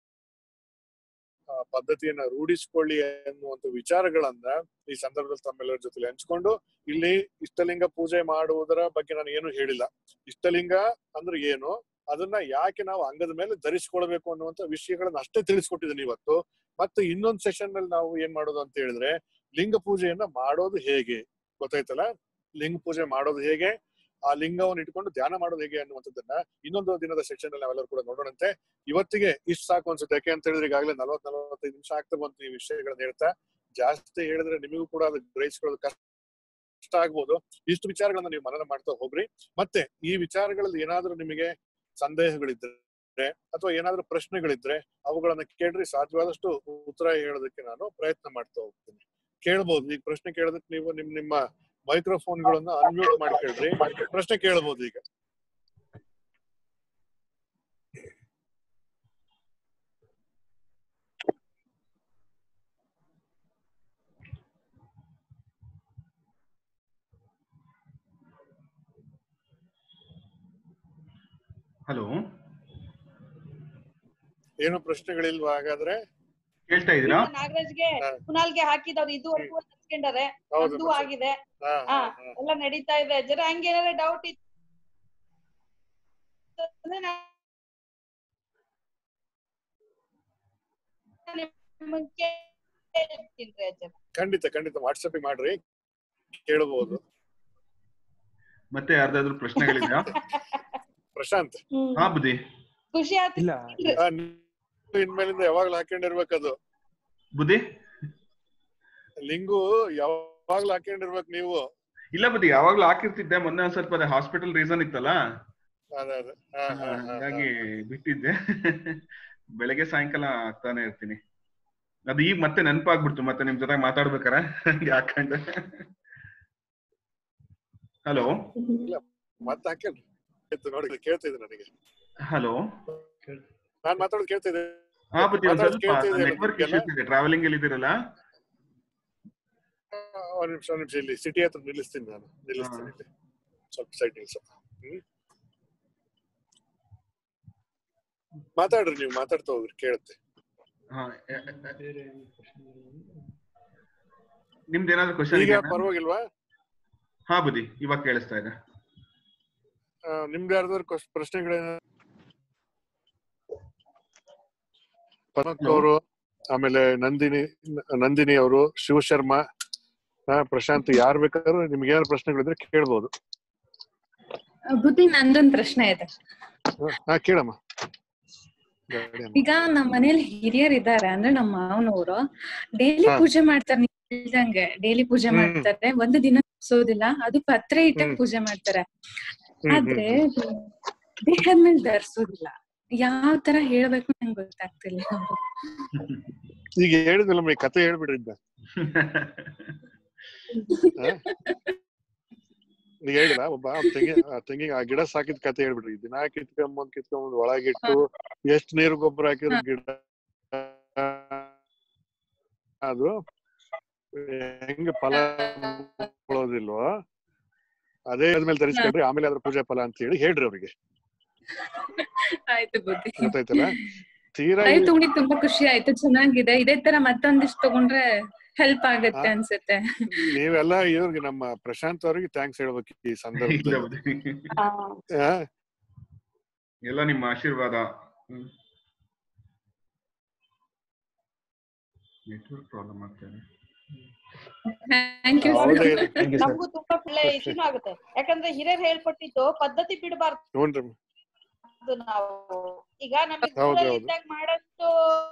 S1: ಆ, ಪದ್ಧತಿಯನ್ನ ರೂಢಿಸಿಕೊಳ್ಳಿ ಅನ್ನುವಂತ ವಿಚಾರಗಳನ್ನ ಈ ಸಂದರ್ಭದಲ್ಲಿ ತಮ್ಮೆಲ್ಲರ ಜೊತೆ ಹಂಚ್ಕೊಂಡು ಇಲ್ಲಿ ಇಷ್ಟಲಿಂಗ ಪೂಜೆ ಮಾಡುವುದರ ಬಗ್ಗೆ ನಾನು ಏನು ಹೇಳಿಲ್ಲ ಇಷ್ಟಲಿಂಗ ಅಂದ್ರೆ ಏನು ಅದನ್ನ ಯಾಕೆ ನಾವು ಅಂಗದ ಮೇಲೆ ಧರಿಸಿಕೊಳ್ಬೇಕು ಅನ್ನುವಂತ ವಿಷಯಗಳನ್ನ ಅಷ್ಟೇ ತಿಳಿಸ್ಕೊಟ್ಟಿದ್ದೀನಿ ಇವತ್ತು ಮತ್ತೆ ಇನ್ನೊಂದ್ ಸೆಷನ್ ನಲ್ಲಿ ನಾವು ಏನ್ ಮಾಡೋದು ಅಂತ ಹೇಳಿದ್ರೆ ಲಿಂಗ ಪೂಜೆಯನ್ನ ಮಾಡೋದು ಹೇಗೆ ಗೊತ್ತಾಯ್ತಲ್ಲ ಲಿಂಗ ಪೂಜೆ ಮಾಡೋದು ಹೇಗೆ ಆ ಲಿಂಗವನ್ನು ಇಟ್ಕೊಂಡು ಧ್ಯಾನ ಮಾಡೋದು ಹೇಗೆ ಅನ್ನುವಂಥದ್ದನ್ನ ಇನ್ನೊಂದು ದಿನದ ಸೆಷನ್ ಅಲ್ಲಿ ನಾವೆಲ್ಲರೂ ಕೂಡ ನೋಡೋಣಂತೆ ಇವತ್ತಿಗೆ ಇಷ್ಟು ಸಾಕು ಅನ್ಸುತ್ತೆ ಯಾಕೆ ಅಂತ ಹೇಳಿದ್ರೆ ಈಗಾಗಲೇ ನಲವತ್ ನಲವತ್ತೈದು ನಿಮಿಷ ಆಗ್ತಾ ಬಂತು ಈ ವಿಷಯಗಳನ್ನ ಹೇಳ್ತಾ ಜಾಸ್ತಿ ಹೇಳಿದ್ರೆ ನಿಮಗೂ ಕೂಡ ಅದು ಗ್ರಹಿಸ್ಕೊಳ್ಳೋದು ಕಷ್ಟ ಆಗ್ಬೋದು ಇಷ್ಟು ವಿಚಾರಗಳನ್ನ ನೀವು ಮನನ ಮಾಡ್ತಾ ಹೋಗ್ರಿ ಮತ್ತೆ ಈ ವಿಚಾರಗಳಲ್ಲಿ ಏನಾದ್ರೂ ನಿಮಗೆ ಸಂದೇಹಗಳಿದ್ರೆ ಅಥವಾ ಏನಾದ್ರೂ ಪ್ರಶ್ನೆಗಳಿದ್ರೆ ಅವುಗಳನ್ನ ಕೇಳ್ರಿ ಸಾಧ್ಯವಾದಷ್ಟು ಉತ್ತರ ಹೇಳೋದಕ್ಕೆ ನಾನು ಪ್ರಯತ್ನ ಮಾಡ್ತಾ ಹೋಗ್ತೀನಿ ಕೇಳ್ಬೋದು ಈಗ ಪ್ರಶ್ನೆ ಕೇಳೋದಕ್ಕೆ ನೀವು ನಿಮ್ ನಿಮ್ಮ ಮೈಕ್ರೋಫೋನ್ಗಳನ್ನ ಅನ್ಮ್ಯೂಟ್ ಮಾಡಿ ಕೇಳ್ರಿ ಪ್ರಶ್ನೆ ಕೇಳ್ಬೋದು ಈಗ
S2: ಹಲೋ
S1: ಏನು ಪ್ರಶ್ನೆಗಳಿಲ್ವಾ ಹಾಗಾದ್ರೆ
S2: ಕೇಳ್ತಾ ಇದೀರಾ
S5: ನಾಗರಾಜ್ಗೆ
S1: ಹಾ.
S5: ಕುನಾಲ್ಗೆ ಹಾಕಿದವ್ರು ಇದುವರೆಗೂ ಹಚ್ಕೊಂಡಿದ್ದಾರೆ
S1: ಹೌದು
S5: ನಮ್ದು ಆಗಿದೆ
S1: ಹಾ,
S5: ಹಾ.
S1: ಹಾ, ಹಾ.
S5: ಎಲ್ಲ ನಡೀತಾ ಇದೆ ಜರ ಹಂಗೇನಾದ್ರೆ ಡೌಟ್ ಇತ್ತು ಅಂದ್ರೆ ನಾನು ನಿಮ್ಮನ್ನ ಕೇಳ್ತೀನಿ ರೀ ಅಜ್ಜ
S1: ಖಂಡಿತ ಖಂಡಿತ ವಾಟ್ಸಪ್ ಮಾಡ್ರಿ ಕೇಳಬಹುದು
S2: ಮತ್ತೆ ಯಾರ್ದಾದ್ರು ಪ್ರಶ್ನೆಗಳಿದೆಯಾ
S1: ಪ್ರಶಾಂತ್
S2: ಹಾ ಬುದ್ಧಿ
S5: ಖುಷಿ ಆಯ್ತು
S3: ಇಲ್ಲ
S1: ಆ, ನೀವು ಇನ್ಮೇಲಿಂದ ಯಾವಾಗ್ಲೂ ಹಾಕೊಂಡಿರ್ಬೇಕದು
S2: ಬುದ್ಧಿ
S1: ಲಿಂಗು ಯಾವಾಗ್ಲೂ ಹಾಕೊಂಡಿರ್ಬೇಕು ನೀವು
S2: ಇಲ್ಲ ಬುದ್ಧಿ ಯಾವಾಗ್ಲೂ ಹಾಕಿರ್ತಿದ್ದೆ ಮೊನ್ನೆ ಒಂದ್ ಸ್ವಲ್ಪ ಹಾಸ್ಪಿಟಲ್ ರೀಸನ್ ಇತ್ತಲ್ಲ
S1: ಅದೇ ಅದೇ ಹಾ, ಹಾ, ಹಾ, ಹಾ.
S2: ಹಾಗಾಗಿ ಬಿಟ್ಟಿದ್ದೆ ಬೆಳಗ್ಗೆ ಸಾಯಂಕಾಲ ಆಗ್ತಾನೆ ಇರ್ತೀನಿ ಅದು ಈಗ ಮತ್ತೆ ನೆನಪಾಗ್ಬಿಡ್ತು ಮತ್ತೆ ನಿಮ್ ಜೊತೆ ಮಾತಾಡ್ಬೇಕಾರ ಹಂಗೆ ಹಾಕೊಂಡೆ ಹಲೋ
S1: ಮತ್ತೆ ಹಾಕೇನ್ರಿ ಆಯ್ತು ನೋಡಿ ಕೇಳ್ತಿದ್ದೆ ನನಗೆ
S2: ಹಲೋ
S1: ನಾನ್ ಮಾತಾಡೋದು ಕೇಳ್ತಿದ್ದೆ
S2: ಹಾ ಬುದ್ಧಿ ಒಂದ್
S1: ಮಾತಾಡೋದು
S2: ಸ್ವಲ್ಪ
S1: ಕೇಳ್ತಿದೆ
S2: ನೆಟ್ವರ್ಕ್
S1: ನಿಮ್ಗೆಲ್ಲ?
S2: ಇಶ್ಯೂಸ್ ಇದೆ ಟ್ರಾವೆಲಿಂಗ್ ಅಲ್ಲಿ ಇದ್ದೀರಲ್ಲ
S1: ಒಂದ್ ನಿಮಿಷ ಒಂದ್ ನಿಮಿಷ ಇಲ್ಲಿ ಸಿಟಿ ಹತ್ರ ನಿಲ್ಲಿಸ್ತೀನಿ ನಾನು ನಿಲ್ಲಿಸ್ತೀನಿ ಇಲ್ಲಿ ಸ್ವಲ್ಪ ಸೈಡ್ ನಿಲ್ಸ ಹ್ಮ್ ಮಾತಾಡ್ರಿ ನೀವು ಮಾತಾಡ್ತಾ ಹೋಗ್ರಿ ಕೇಳುತ್ತೆ
S2: ಹಾ ಎ- ಎ- ಎ- ನಿಮ್ದು ಏನಾದ್ರು ಕ್ವಶನ್
S1: ಈಗ
S2: ಇದೆಯಾ
S1: ಪರವಾಗಿಲ್ವಾ
S2: ಹಾ ಬುದ್ಧಿ ಇವಾಗ ಕೇಳಿಸ್ತಾ ಇದೆ
S1: ಆ, ನಿಮ್ದು ಯಾರ್ದಾದ್ರು ಕ್ವಶ್- ಪ್ರಶ್ನೆಗಳೇನ ಪನಕ್ ಅವರು ಆಮೇಲೆ ನಂದಿನಿ ನಂದಿನಿ ಅವರು ಶಿವಶರ್ಮಾ ಆ, ಪ್ರಶಾಂತ್ ಯಾರ್ ಬೇಕಾದ್ರೂ ನಿಮ್ಗೆ ಏನಾದ್ರು ಪ್ರಶ್ನೆಗಳಿದ್ರೆ ಕೇಳ್ಬೋದು
S4: ಬುದ್ಧಿ ನಂದೊಂದ್ ಪ್ರಶ್ನೆ ಇದೆ
S1: ಹಾ ಕೇಳಮ್ಮ ಗಾಡಿ ಅಮ್ಮ.
S4: ಈಗ ನಮ್ ಮನೇಲಿ ಹಿರಿಯರ್ ಇದ್ದಾರೆ ಅಂದ್ರೆ ನಮ್ಮ ಮಾವನವರು ಡೈಲಿ
S1: ಹಾ.
S4: ಪೂಜೆ ಮಾಡ್ತಾರೆ ನೀವ್ ಹೇಳ್ದಂಗೆ ಡೈಲಿ ಪೂಜೆ
S1: ಹ್ಮ್.
S4: ಮಾಡ್ತಾರೆ ಒಂದು ದಿನ ಸೋದಿಲ್ಲ ಅದು ಪತ್ರೆ ಇಟ್ಟ
S1: ಹ್ಮ್.
S4: ಪೂಜೆ ಮಾಡ್ತಾರೆ
S1: ಹ್ಮ್,
S4: ಆದ್ರೆ ದೇಹದ ಮೇಲೆ ಧರಿಸೋದಿಲ್ಲ ಯಾವ ತರ ಹೇಳ್ಬೇಕು ನಂಗೆ ಗೊತ್ತಾಗ್ತಿಲ್ಲ
S1: ಈಗ ಹೇಳಿದ್ನಲ್ಲ ಈ ಕತೆ ಹೇಳ್ಬಿಡ್ರಿ ಇದ್ನ ಈಗ ಹೇಳಿಲ್ಲ ಒಬ್ಬ ತೆಂಗಿ ಆ ತೆಂಗಿಗೆ ಆ ಗಿಡ ಸಾಕಿದ ಕತೆ ಹೇಳ್ಬಿಡ್ರಿ ದಿನ ಕಿತ್ಕೊಂಬಂದ್ ಕಿತ್ಕೊಂಬಂದ್ ಒಳಗಿಟ್ಟು ಎಷ್ಟ್ ನೀರು ಗೊಬ್ಬರ ಹಾಕಿದ್ರು ಗಿಡ ಅದು ಹೆಂಗ್ ಫಲ ಕೊಡೋದಿಲ್ವೋ ಅದೇ ಆದ್ಮೇಲೆ ಧರಿಸ್ಕೊಂಡ್ರಿ ಆಮೇಲೆ ಅದ್ರ ಪೂಜೆ ಫಲ ಅಂತ ಹೇಳಿ ಹೇಳ್ರಿ ಅವ್ರಿಗೆ
S4: ಆಯ್ತು ಬುದ್ಧಿ
S1: ಗೊತ್ತಾಯ್ತಲ್ಲ ತೀರಾ
S4: ಆಯ್ತು ತಗೊಂಡಿ ತುಂಬಾ ಖುಷಿ ಆಯ್ತು ಚೆನ್ನಾಗಿದೆ ಇದೇ ತರ ಮತ್ತೊಂದಿಷ್ಟು ತಗೊಂಡ್ರೆ ಹೆಲ್ಪ್ ಆಗತ್ತೆ
S1: ಹಾ.
S4: ಅನ್ಸುತ್ತೆ
S1: ನೀವೆಲ್ಲ ಇವ್ರಿಗೆ ನಮ್ಮ ಪ್ರಶಾಂತ್ ಅವ್ರಿಗೆ ಥ್ಯಾಂಕ್ಸ್ ಹೇಳ್ಬೇಕು ಈ
S2: ಇಲ್ಲ
S1: ಸಂದರ್ಭದಲ್ಲಿ
S2: ಬುದ್ಧಿ
S5: ಆ,
S1: ಆ?
S2: ಎಲ್ಲ ನಿಮ್ಮ ಆಶೀರ್ವಾದ ನೆಟ್ವರ್ಕ್ ಪ್ರಾಬ್ಲಮ್ ಆಗ್ತಾ ಇದೆ
S4: ಥ್ಯಾಂಕ್ ಯು
S1: ಹೌದೇ
S3: ಥ್ಯಾಂಕ್ ಯು ಸರ್
S5: ನಮಗೂ ತುಂಬಾ ಒಳ್ಳೆ ಇದಿನೂ ಆಗುತ್ತೆ ಯಾಕಂದ್ರೆ ಹಿರಿಯರ್ ಹೇಳ್ಕೊಟ್ಟಿದ್ದು ಪದ್ಧತಿ ಬಿಡಬಾರ್ದು
S1: ನೋಡ್ರಿ
S5: ನಾವು ಈಗ ನಮಗೆ
S1: ಹೌದು,
S5: ಊರಲ್ಲಿ
S1: ಹೌದು.
S5: ಇದ್ದಾಗ ಮಾಡಷ್ಟು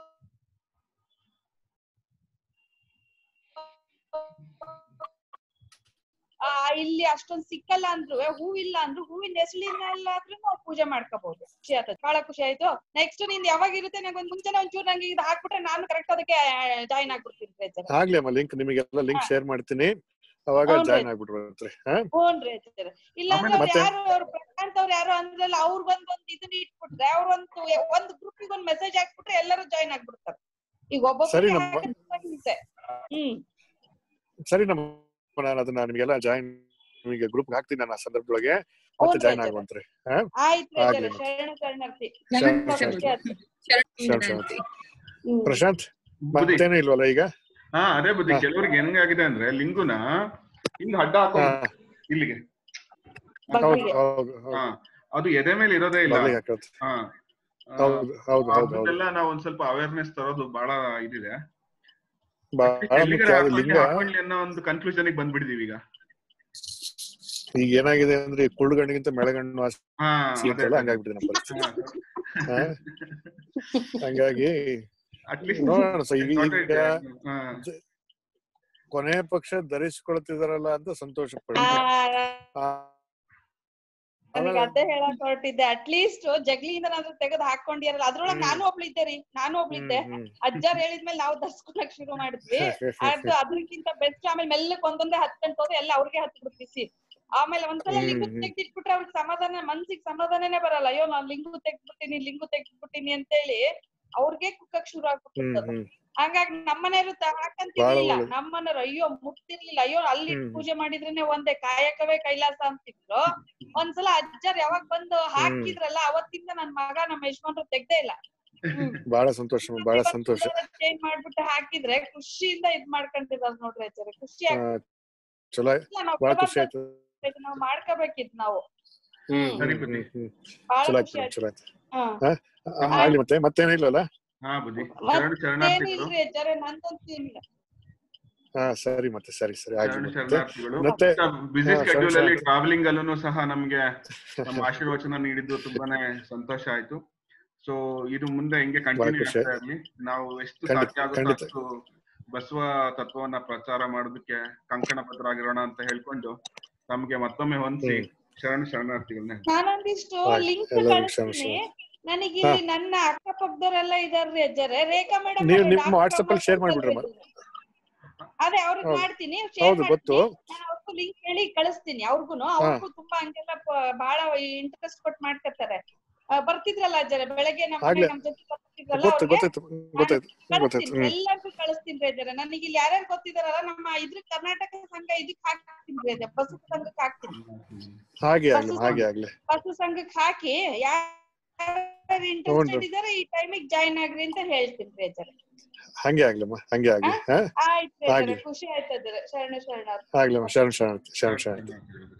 S5: ಆ ಇಲ್ಲಿ ಅಷ್ಟೊಂದ್ ಸಿಕ್ಕಲ್ಲ ಅಂದ್ರು ಹೂವಿಲ್ಲ ಅಂದ್ರು ಹೂವಿನ ನೆಸಳಿನಲ್ಲಾದ್ರೂ ನಾವು ಪೂಜೆ ಮಾಡ್ಕೋಬಹುದು ಖುಷಿ ಆಗ್ತದೆ ಬಹಳ ಖುಷಿ ಆಯ್ತು ನೆಕ್ಸ್ಟ್ ನಿಂದ್ ಯಾವಾಗ ಇರುತ್ತೆ ನಂಗೆ ಒಂದ್ ಮುಂಚೆನೆ ಒಂಚೂರು ನಂಗೆ ಇದು ಹಾಕ್ಬಿಟ್ರೆ ನಾನು ಕರೆಕ್ಟ್ ಅದಕ್ಕೆ ಜಾಯಿನ್ ಆಗ್ಬಿಡ್ತೀನಿ ರೈತರು
S1: ಆಗ್ಲಿ ಅಮ್ಮ ಲಿಂಕ್ ನಿಮಗೆಲ್ಲ ಲಿಂಕ್ ಶೇರ್ ಮಾಡ್ತೀನಿ ಅವಾಗ
S5: ಹೌದು.
S1: ಜಾಯ್ನ್ ಆಗ್ಬಿಡ್ರಿ ಹಾ
S5: ಹ್ಞೂನ್ರಿ ರೈತರು ಇಲ್ಲಾಂದ್ರೆ ಅವ್ರು
S1: ಮತ್ತೆ?
S5: ಯಾರು ಅವ್ರು ಪ್ರಶಾಂತ್ ಅವ್ರು ಯಾರು ಅಂದ್ರಲ್ಲ ಅವ್ರು ಬಂದ್ ಒಂದ್ ಇದನ್ನ ಇಟ್ಬಿಟ್ರೆ ಅವ್ರ ಒಂದು ಒಂದ್ ಗ್ರೂಪಿಗೆ ಒಂದ್ ಮೆಸೇಜ್ ಹಾಕ್ಬಿಟ್ರೆ ಎಲ್ಲರೂ ಜಾಯಿನ್ ಆಗ್ಬಿಡ್ತಾರೆ ಈಗ
S1: ಸರಿ
S5: ಒಬ್ಬೊಬ್ಬರಿಗೆ
S1: ನಮ್ಮ-
S5: ಹಾಕಿದ್ರೆ ಹಿಂಸೆ. ಹ್ಮ್
S1: ಸರಿ ನಮ್ಮ ನಾನು ಅದನ್ನ ನಿಮ್ಗೆಲ್ಲ ಜಾಯಿನ್ ನಿಮಗೆ ಗ್ರೂಪ್ ಹಾಕ್ತೀನಿ ನಾನು ಆ ಸಂದರ್ಭದೊಳಗೆ ಮತ್ತೆ
S5: ಹೌದು,
S1: ಜಾಯ್ನ್
S5: ರೈತರೇ.
S1: ಆಗುವಂತ್ರಿ
S5: ಆಯ್ತು
S1: ಆಗ್ಲಿ
S5: ರೈತರೇ,
S1: ಮತ್ತೆ.
S5: ಶರಣ ಶರಣಾರ್ಥಿ
S1: ಶರಣ
S5: ತುಂಬಾ ಖುಷಿ
S1: ಶರಣಾರ್ಥಿ.
S5: ಆಯ್ತು.
S1: ಶರಣ ಶರಣಾರ್ಥಿ.
S5: ಹ್ಮ್.
S1: ಪ್ರಶಾಂತ್
S2: ಬುದ್ಧಿ
S1: ಮತ್ತೇನು ಇಲ್ವಲ್ಲ ಈಗ
S2: ಹಾ ಅದೇ ಬುದ್ಧಿ
S1: ಹಾ.
S2: ಕೆಲವ್ರಿಗೆ ಹೆಂಗಾಗಿದೆ ಅಂದ್ರೆ ಲಿಂಗುನ ಹಿಂಗ್ ಅಡ್ಡ ಹಾಕೋ
S1: ಹಾ,
S2: ಇಲ್ಲಿಗೆ
S1: ಹೌದು
S5: ಬಗ್ಲಿಗೆ.
S1: ಹೌದು
S2: ಹಾ
S1: ಹೌದು
S2: ಅದು ಎದೆ ಮೇಲೆ ಇರೋದೇ ಇಲ್ಲ
S1: ಬದಲಿಗೆ ಹಾಕೋದು
S2: ಹಾ ಆ,
S1: ಹೌದು ಹೌದು ಹೌದು ಹೌದು
S2: ಅದನ್ನೆಲ್ಲ ನಾವು ಒಂದ್ ಸ್ವಲ್ಪ ಅವೇರ್ನೆಸ್ ತರೋದು ಬಹಳ ಇದಿದೆ
S1: ಬಹಳ
S2: ಎಲ್ಲಿಗಾರ
S1: ಮುಖ್ಯ ಅದು
S2: ಹಾಕೊಂಡ್ಲಿ
S1: ಲಿಂಗ
S2: ಹಾಕೊಂಡ್ಲಿ ಅನ್ನೋ ಒಂದು ಕನ್ಕ್ಲೂಷನ್ ಬಂದ್ಬಿಡಿದೀವಿ ಈಗ
S1: ಈಗ ಏನಾಗಿದೆ ಅಂದ್ರೆ ಈ ಕುಳ್ಳುಗಣ್ಣಿಗಿಂತ ಮೆಳಗಣ್ಣು ವಾಸಿ
S2: ಹಾ ಅದೇ
S1: ಇರ್ತಲ್ಲ ಹಂಗಾಗ್ಬಿಟ್ಟಿದೆ ನಮ್ಮ ಪರಿಸ್ಥಿತಿ ಹಾ? ಹಂಗಾಗಿ
S2: ಅಟ್ಲೀಸ್ಟ್
S1: ನೋಡೋಣ ಸೊ ಈಗ ಈಗ ಕೊನೆ ಪಕ್ಷ ಧರಿಸ್ಕೊಳ್ತಿದಾರಲ್ಲ ಅಂತ ಸಂತೋಷ ಪಡಿ
S5: ಆ, ನನಗೆ ಅದೇ ಹೇಳಕ್ ಹೊರಟಿದ್ದೆ ಅಟ್ಲೀಸ್ಟ್ ಜಗ್ಲಿಯಿಂದ ನಾನು ತೆಗೆದು ಹಾಕೊಂಡಿರಲ್ಲ ಅದ್ರೊಳಗ್
S1: ಹ್ಮ್.
S5: ನಾನು ಒಬ್ಳಿದ್ದೆ ರೀ ನಾನು ಒಬ್ಳಿದ್ದೆ ಅಜ್ಜಾರ್ ಹೇಳಿದ್ಮೇಲೆ ನಾವು ಧರ್ಸ್ಕೊಳಕ್ ಶುರು ಮಾಡಿದ್ವಿ ಅದು ಅದ್ರಕ್ಕಿಂತ ಬೆಸ್ಟ್ ಆಮೇಲೆ ಮೆಲ್ಲಕ್ ಒಂದೊಂದೇ ಹತ್ಕೊಂಡ್ ಹೋದ್ರೆ ಎಲ್ಲ ಅವ್ರಿಗೆ ಹತ್ಬಿಟ್ಟು ಬಿಸಿ ಆಮೇಲೆ ಒಂದ್ಸಲ
S1: ಹ್ಮ್,
S5: ಲಿಂಗು
S1: ಹ್ಮ್.
S5: ತೆಗ್ದಿಟ್ಬಿಟ್ರೆ ಅವ್ರಿಗೆ ಸಮಾಧಾನ ಮನ್ಸಿಗೆ ಸಮಾಧಾನನೇ ಬರಲ್ಲ ಅಯ್ಯೋ ನಾನ್ ಲಿಂಗು ತೆಗ್ದ್ಬಿಟ್ಟಿನಿ ಲಿಂಗು ತೆಗ್ದ್ಬಿಟ್ಟಿನಿ ಅಂತೇಳಿ ಅವ್ರಿಗೆ ಕುಕ್ಕಕ್ ಶುರು
S1: ಹ್ಮ್
S5: ಆಗ್ಬಿಟ್ಟಿರ್ತದ
S1: ಹ್ಮ್
S5: ಹಂಗಾಗಿ ನಮ್ಮನೆಯವರು ಹಾಕಂತಿರ್ಲಿಲ್ಲ
S1: ಒಳ್ಳೆ-
S5: ನಮ್ಮನೆಯವರು ಅಯ್ಯೋ ಮುಟ್ತಿರ್ಲಿಲ್ಲ ಅಯ್ಯೋ ಅಲ್ಲಿ
S1: ಹ್ಮ್.
S5: ಪೂಜೆ ಮಾಡಿದ್ರೇನೆ ಒಂದೇ ಕಾಯಕವೇ ಕೈಲಾಸ ಅಂತಿದ್ರು ಒಂದ್ಸಲ ಅಜ್ಜರ್ ಯಾವಾಗ ಬಂದು ಹಾಕಿದ್ರಲ್ಲ ಅವತ್ತಿಂದ ನನ್ ಮಗ ನಮ್ಮ ಯಜಮಾನ್ರು ತೆಗ್ದೇ ಇಲ್ಲ
S1: ಬಹಳ ಸಂತೋಷ ಬಹಳ ಸಂತೋಷ
S5: ಚೇಂಜ್ ಮಾಡ್ಬಿಟ್ಟು ಹಾಕಿದ್ರೆ ಖುಷಿಯಿಂದ ಇದ್ ಮಾಡ್ಕೊಂತಿದಾರ ನೋಡ್ರಿ ಅಜ್ಜರ ಖುಷಿ
S1: ಆ, ಚಲೋ
S5: ಆಗ್ತಿಲ್ಲ ನಾವು
S1: ಬಹಳ ಖುಷಿ ಆಯ್ತು
S5: ನಾವು ಮಾಡ್ಕೋಬೇಕಿತ್ ನಾವು
S1: ಹ್ಮ್
S2: ಸರಿ
S1: ಹ್ಮ್,
S2: ಬುದ್ಧಿ.
S1: ಹ್ಮ್, ಹ್ಮ್.
S5: ಬಹಳ
S1: ಚಲೋ
S5: ಖುಷಿ
S1: ಆಯ್ತು
S5: ಆಯ್ತು
S1: ಚಲೋ ಆಯ್ತು
S5: ಹಾ
S1: ಆ, ಆಗ್ಲಿ ಮತ್ತೆ ಮತ್ತೇನಿಲ್ವಲ್ಲ
S2: ಹಾ ಬುದ್ಧಿ ಶರಣ ಶರಣಾರ್ಥಿಗಳು
S5: ಏನಿಲ್ರಿ ಅಜ್ಜರ ನಂದಂತೂ ಏನಿಲ್ಲ
S1: ಹಾ ಸರಿ ಮತ್ತೆ ಸರಿ ಸರಿ ಆಗ್ಲಿ
S2: ಶರಣ
S1: ಮತ್ತೆ
S2: ಶರಣಾರ್ಥಿಗಳು
S1: ಮತ್ತೆ
S2: ಬಿಸಿ
S1: ಹಾ,
S2: ಸ್ಕೆಡ್ಯೂಲ್
S1: ಶರಣ
S2: ಅಲ್ಲಿ ಟ್ರಾವೆಲಿಂಗ್ ಅಲ್ಲೂ ಸಹ ನಮ್ಗೆ ನಮ್ಮ ಆಶೀರ್ವಚನ ನೀಡಿದ್ದು ತುಂಬಾನೇ ಸಂತೋಷ ಆಯ್ತು ಸೊ ಇದು ಮುಂದೆ ಹಿಂಗೆ ಕಂಟಿನ್ಯೂ
S1: ಖುಷಿ
S2: ಆಗ್ತಾ ಇರ್ಲಿ ನಾವು ಎಷ್ಟು
S1: ಖಂಡಿತ,
S2: ಸಾಧ್ಯ ಆಗುತ್ತೋ
S1: ಖಂಡಿತ.
S2: ಅಷ್ಟು ಬಸವ ತತ್ವವನ್ನ ಪ್ರಚಾರ ಮಾಡೋದಕ್ಕೆ ಕಂಕಣ ಬದ್ಧರಾಗಿರೋಣ ಅಂತ ಹೇಳ್ಕೊಂಡು ತಮ್ಗೆ ಮತ್ತೊಮ್ಮೆ ಹೊಂದಿಸಿ
S1: ಹ್ಮ್.
S2: ಶರಣ ಶರಣಾರ್ಥಿಗಳನ್ನ
S5: ನಾನೊಂದಿಷ್ಟು
S1: ಆಯ್ತು,
S5: ಲಿಂಕ್
S1: ಎಲ್ಲರಿಗೂ ಕ್ಷಮೆ
S5: ಕಳಿಸ್ತೀನಿ ನನಗೆ
S1: ಹಾ.
S5: ಇಲ್ಲಿ ನನ್ನ ಅಕ್ಕಪಕ್ಕದವರೆಲ್ಲ ಇದಾರ್ರಿ ಅಜ್ಜರೆ ರೇಖಾ ಮೇಡಮ್
S1: ನೀವು ನಿಮ್ಮ ವಾಟ್ಸಪ್ ಅಲ್ಲಿ ಶೇರ್ ಮಾಡ್ಬಿಡ್ರಿ ಅಮ್ಮ.
S5: ಅದೇ ಅವ್ರಿಗೆ
S1: ಹೌದು.
S5: ಮಾಡ್ತೀನಿ
S1: ಹೌದು ಗೊತ್ತು
S5: ನಾನು ಅವ್ರಿಗೂ ಲಿಂಕ್ ಹೇಳಿ ಕಳಿಸ್ತೀನಿ ಅವ್ರಿಗೂನು ಅವ್ರಿಗೂ ತುಂಬಾ ಹಂಗೆಲ್ಲ ಪ- ಬಹಳ ಇಂಟ್ರೆಸ್ಟ್ ಕೊಟ್ಟು ಮಾಡ್ತಿರ್ತಾರೆ ಆ, ಬರ್ತಿದ್ರಲ್ಲ ಅಜ್ಜರೆ ಬೆಳಗ್ಗೆ ನಮ್ಮ
S1: ಆಗ್ಲೇ.
S5: ನಮ್ ಜೊತೆ ಬರ್ತಿದ್ರಲ್ಲ
S1: ಗೊತ್ತು
S5: ಅವ್ರಿಗೆ
S1: ಗೊತ್ತಾಯ್ತು ಗೊತ್ತಾಯ್ತು ಗೊತ್ತಾಯ್ತು
S5: ಕಳಿಸ್ತೀನಿ
S1: ಹ್ಮ್
S5: ಎಲ್ಲರಿಗೂ ಕಳಿಸ್ತೀನಿ ಅಜ್ಜರೆ ನನಗೆ ಇಲ್ಲಿ ಯಾರ್ಯಾರು ಗೊತ್ತಿದಾರಲ್ಲ ನಮ್ಮ ಇದ್ರ ಕರ್ನಾಟಕ ಸಂಘ ಇದಕ್ ಹಾಕ್ತೀನಿ ಅಜ್ಜ ಬಸವ ಸಂಘಕ್ಕೆ ಹಾಕ್ತೀನಿ
S1: ಹಾಗೆ ಆಗ್ಲಿ
S5: ಬಸ್ಸು
S1: ಹಾಗೆ ಆಗ್ಲಿ
S5: ಬಸವ ಸಂಘಕ್ಕೆ ಹಾಕಿ ಯಾರು ಇಂಟ್ರೆಸ್ಟೆಡ್ ಇದಾರೆ ಈ ಟೈಮಿಗೆ ಜಾಯಿನ್ ಆಗ್ರಿ ಅಂತ ಹೇಳ್ತೀನಿ ಅಜ್ಜರೆ
S1: ಹಂಗೆ ಆಗ್ಲಮ್ಮ ಹಂಗೆ ಆಗ್ಲಿ ಹಾ
S5: ಆಯ್ತು ಬೇಕಾದ್ರೆ
S1: ಆಗ್ಲಿ.
S5: ಖುಷಿ ಆಯ್ತದ್ರೆ ಶರಣ ಶರಣ
S1: ಆಗ್ಲಮ್ಮ ಶರಣ ಶರಣಾರ್ಥಿ ಶರಣ ಶರಣಾರ್ಥಿ
S2: ಶರಣ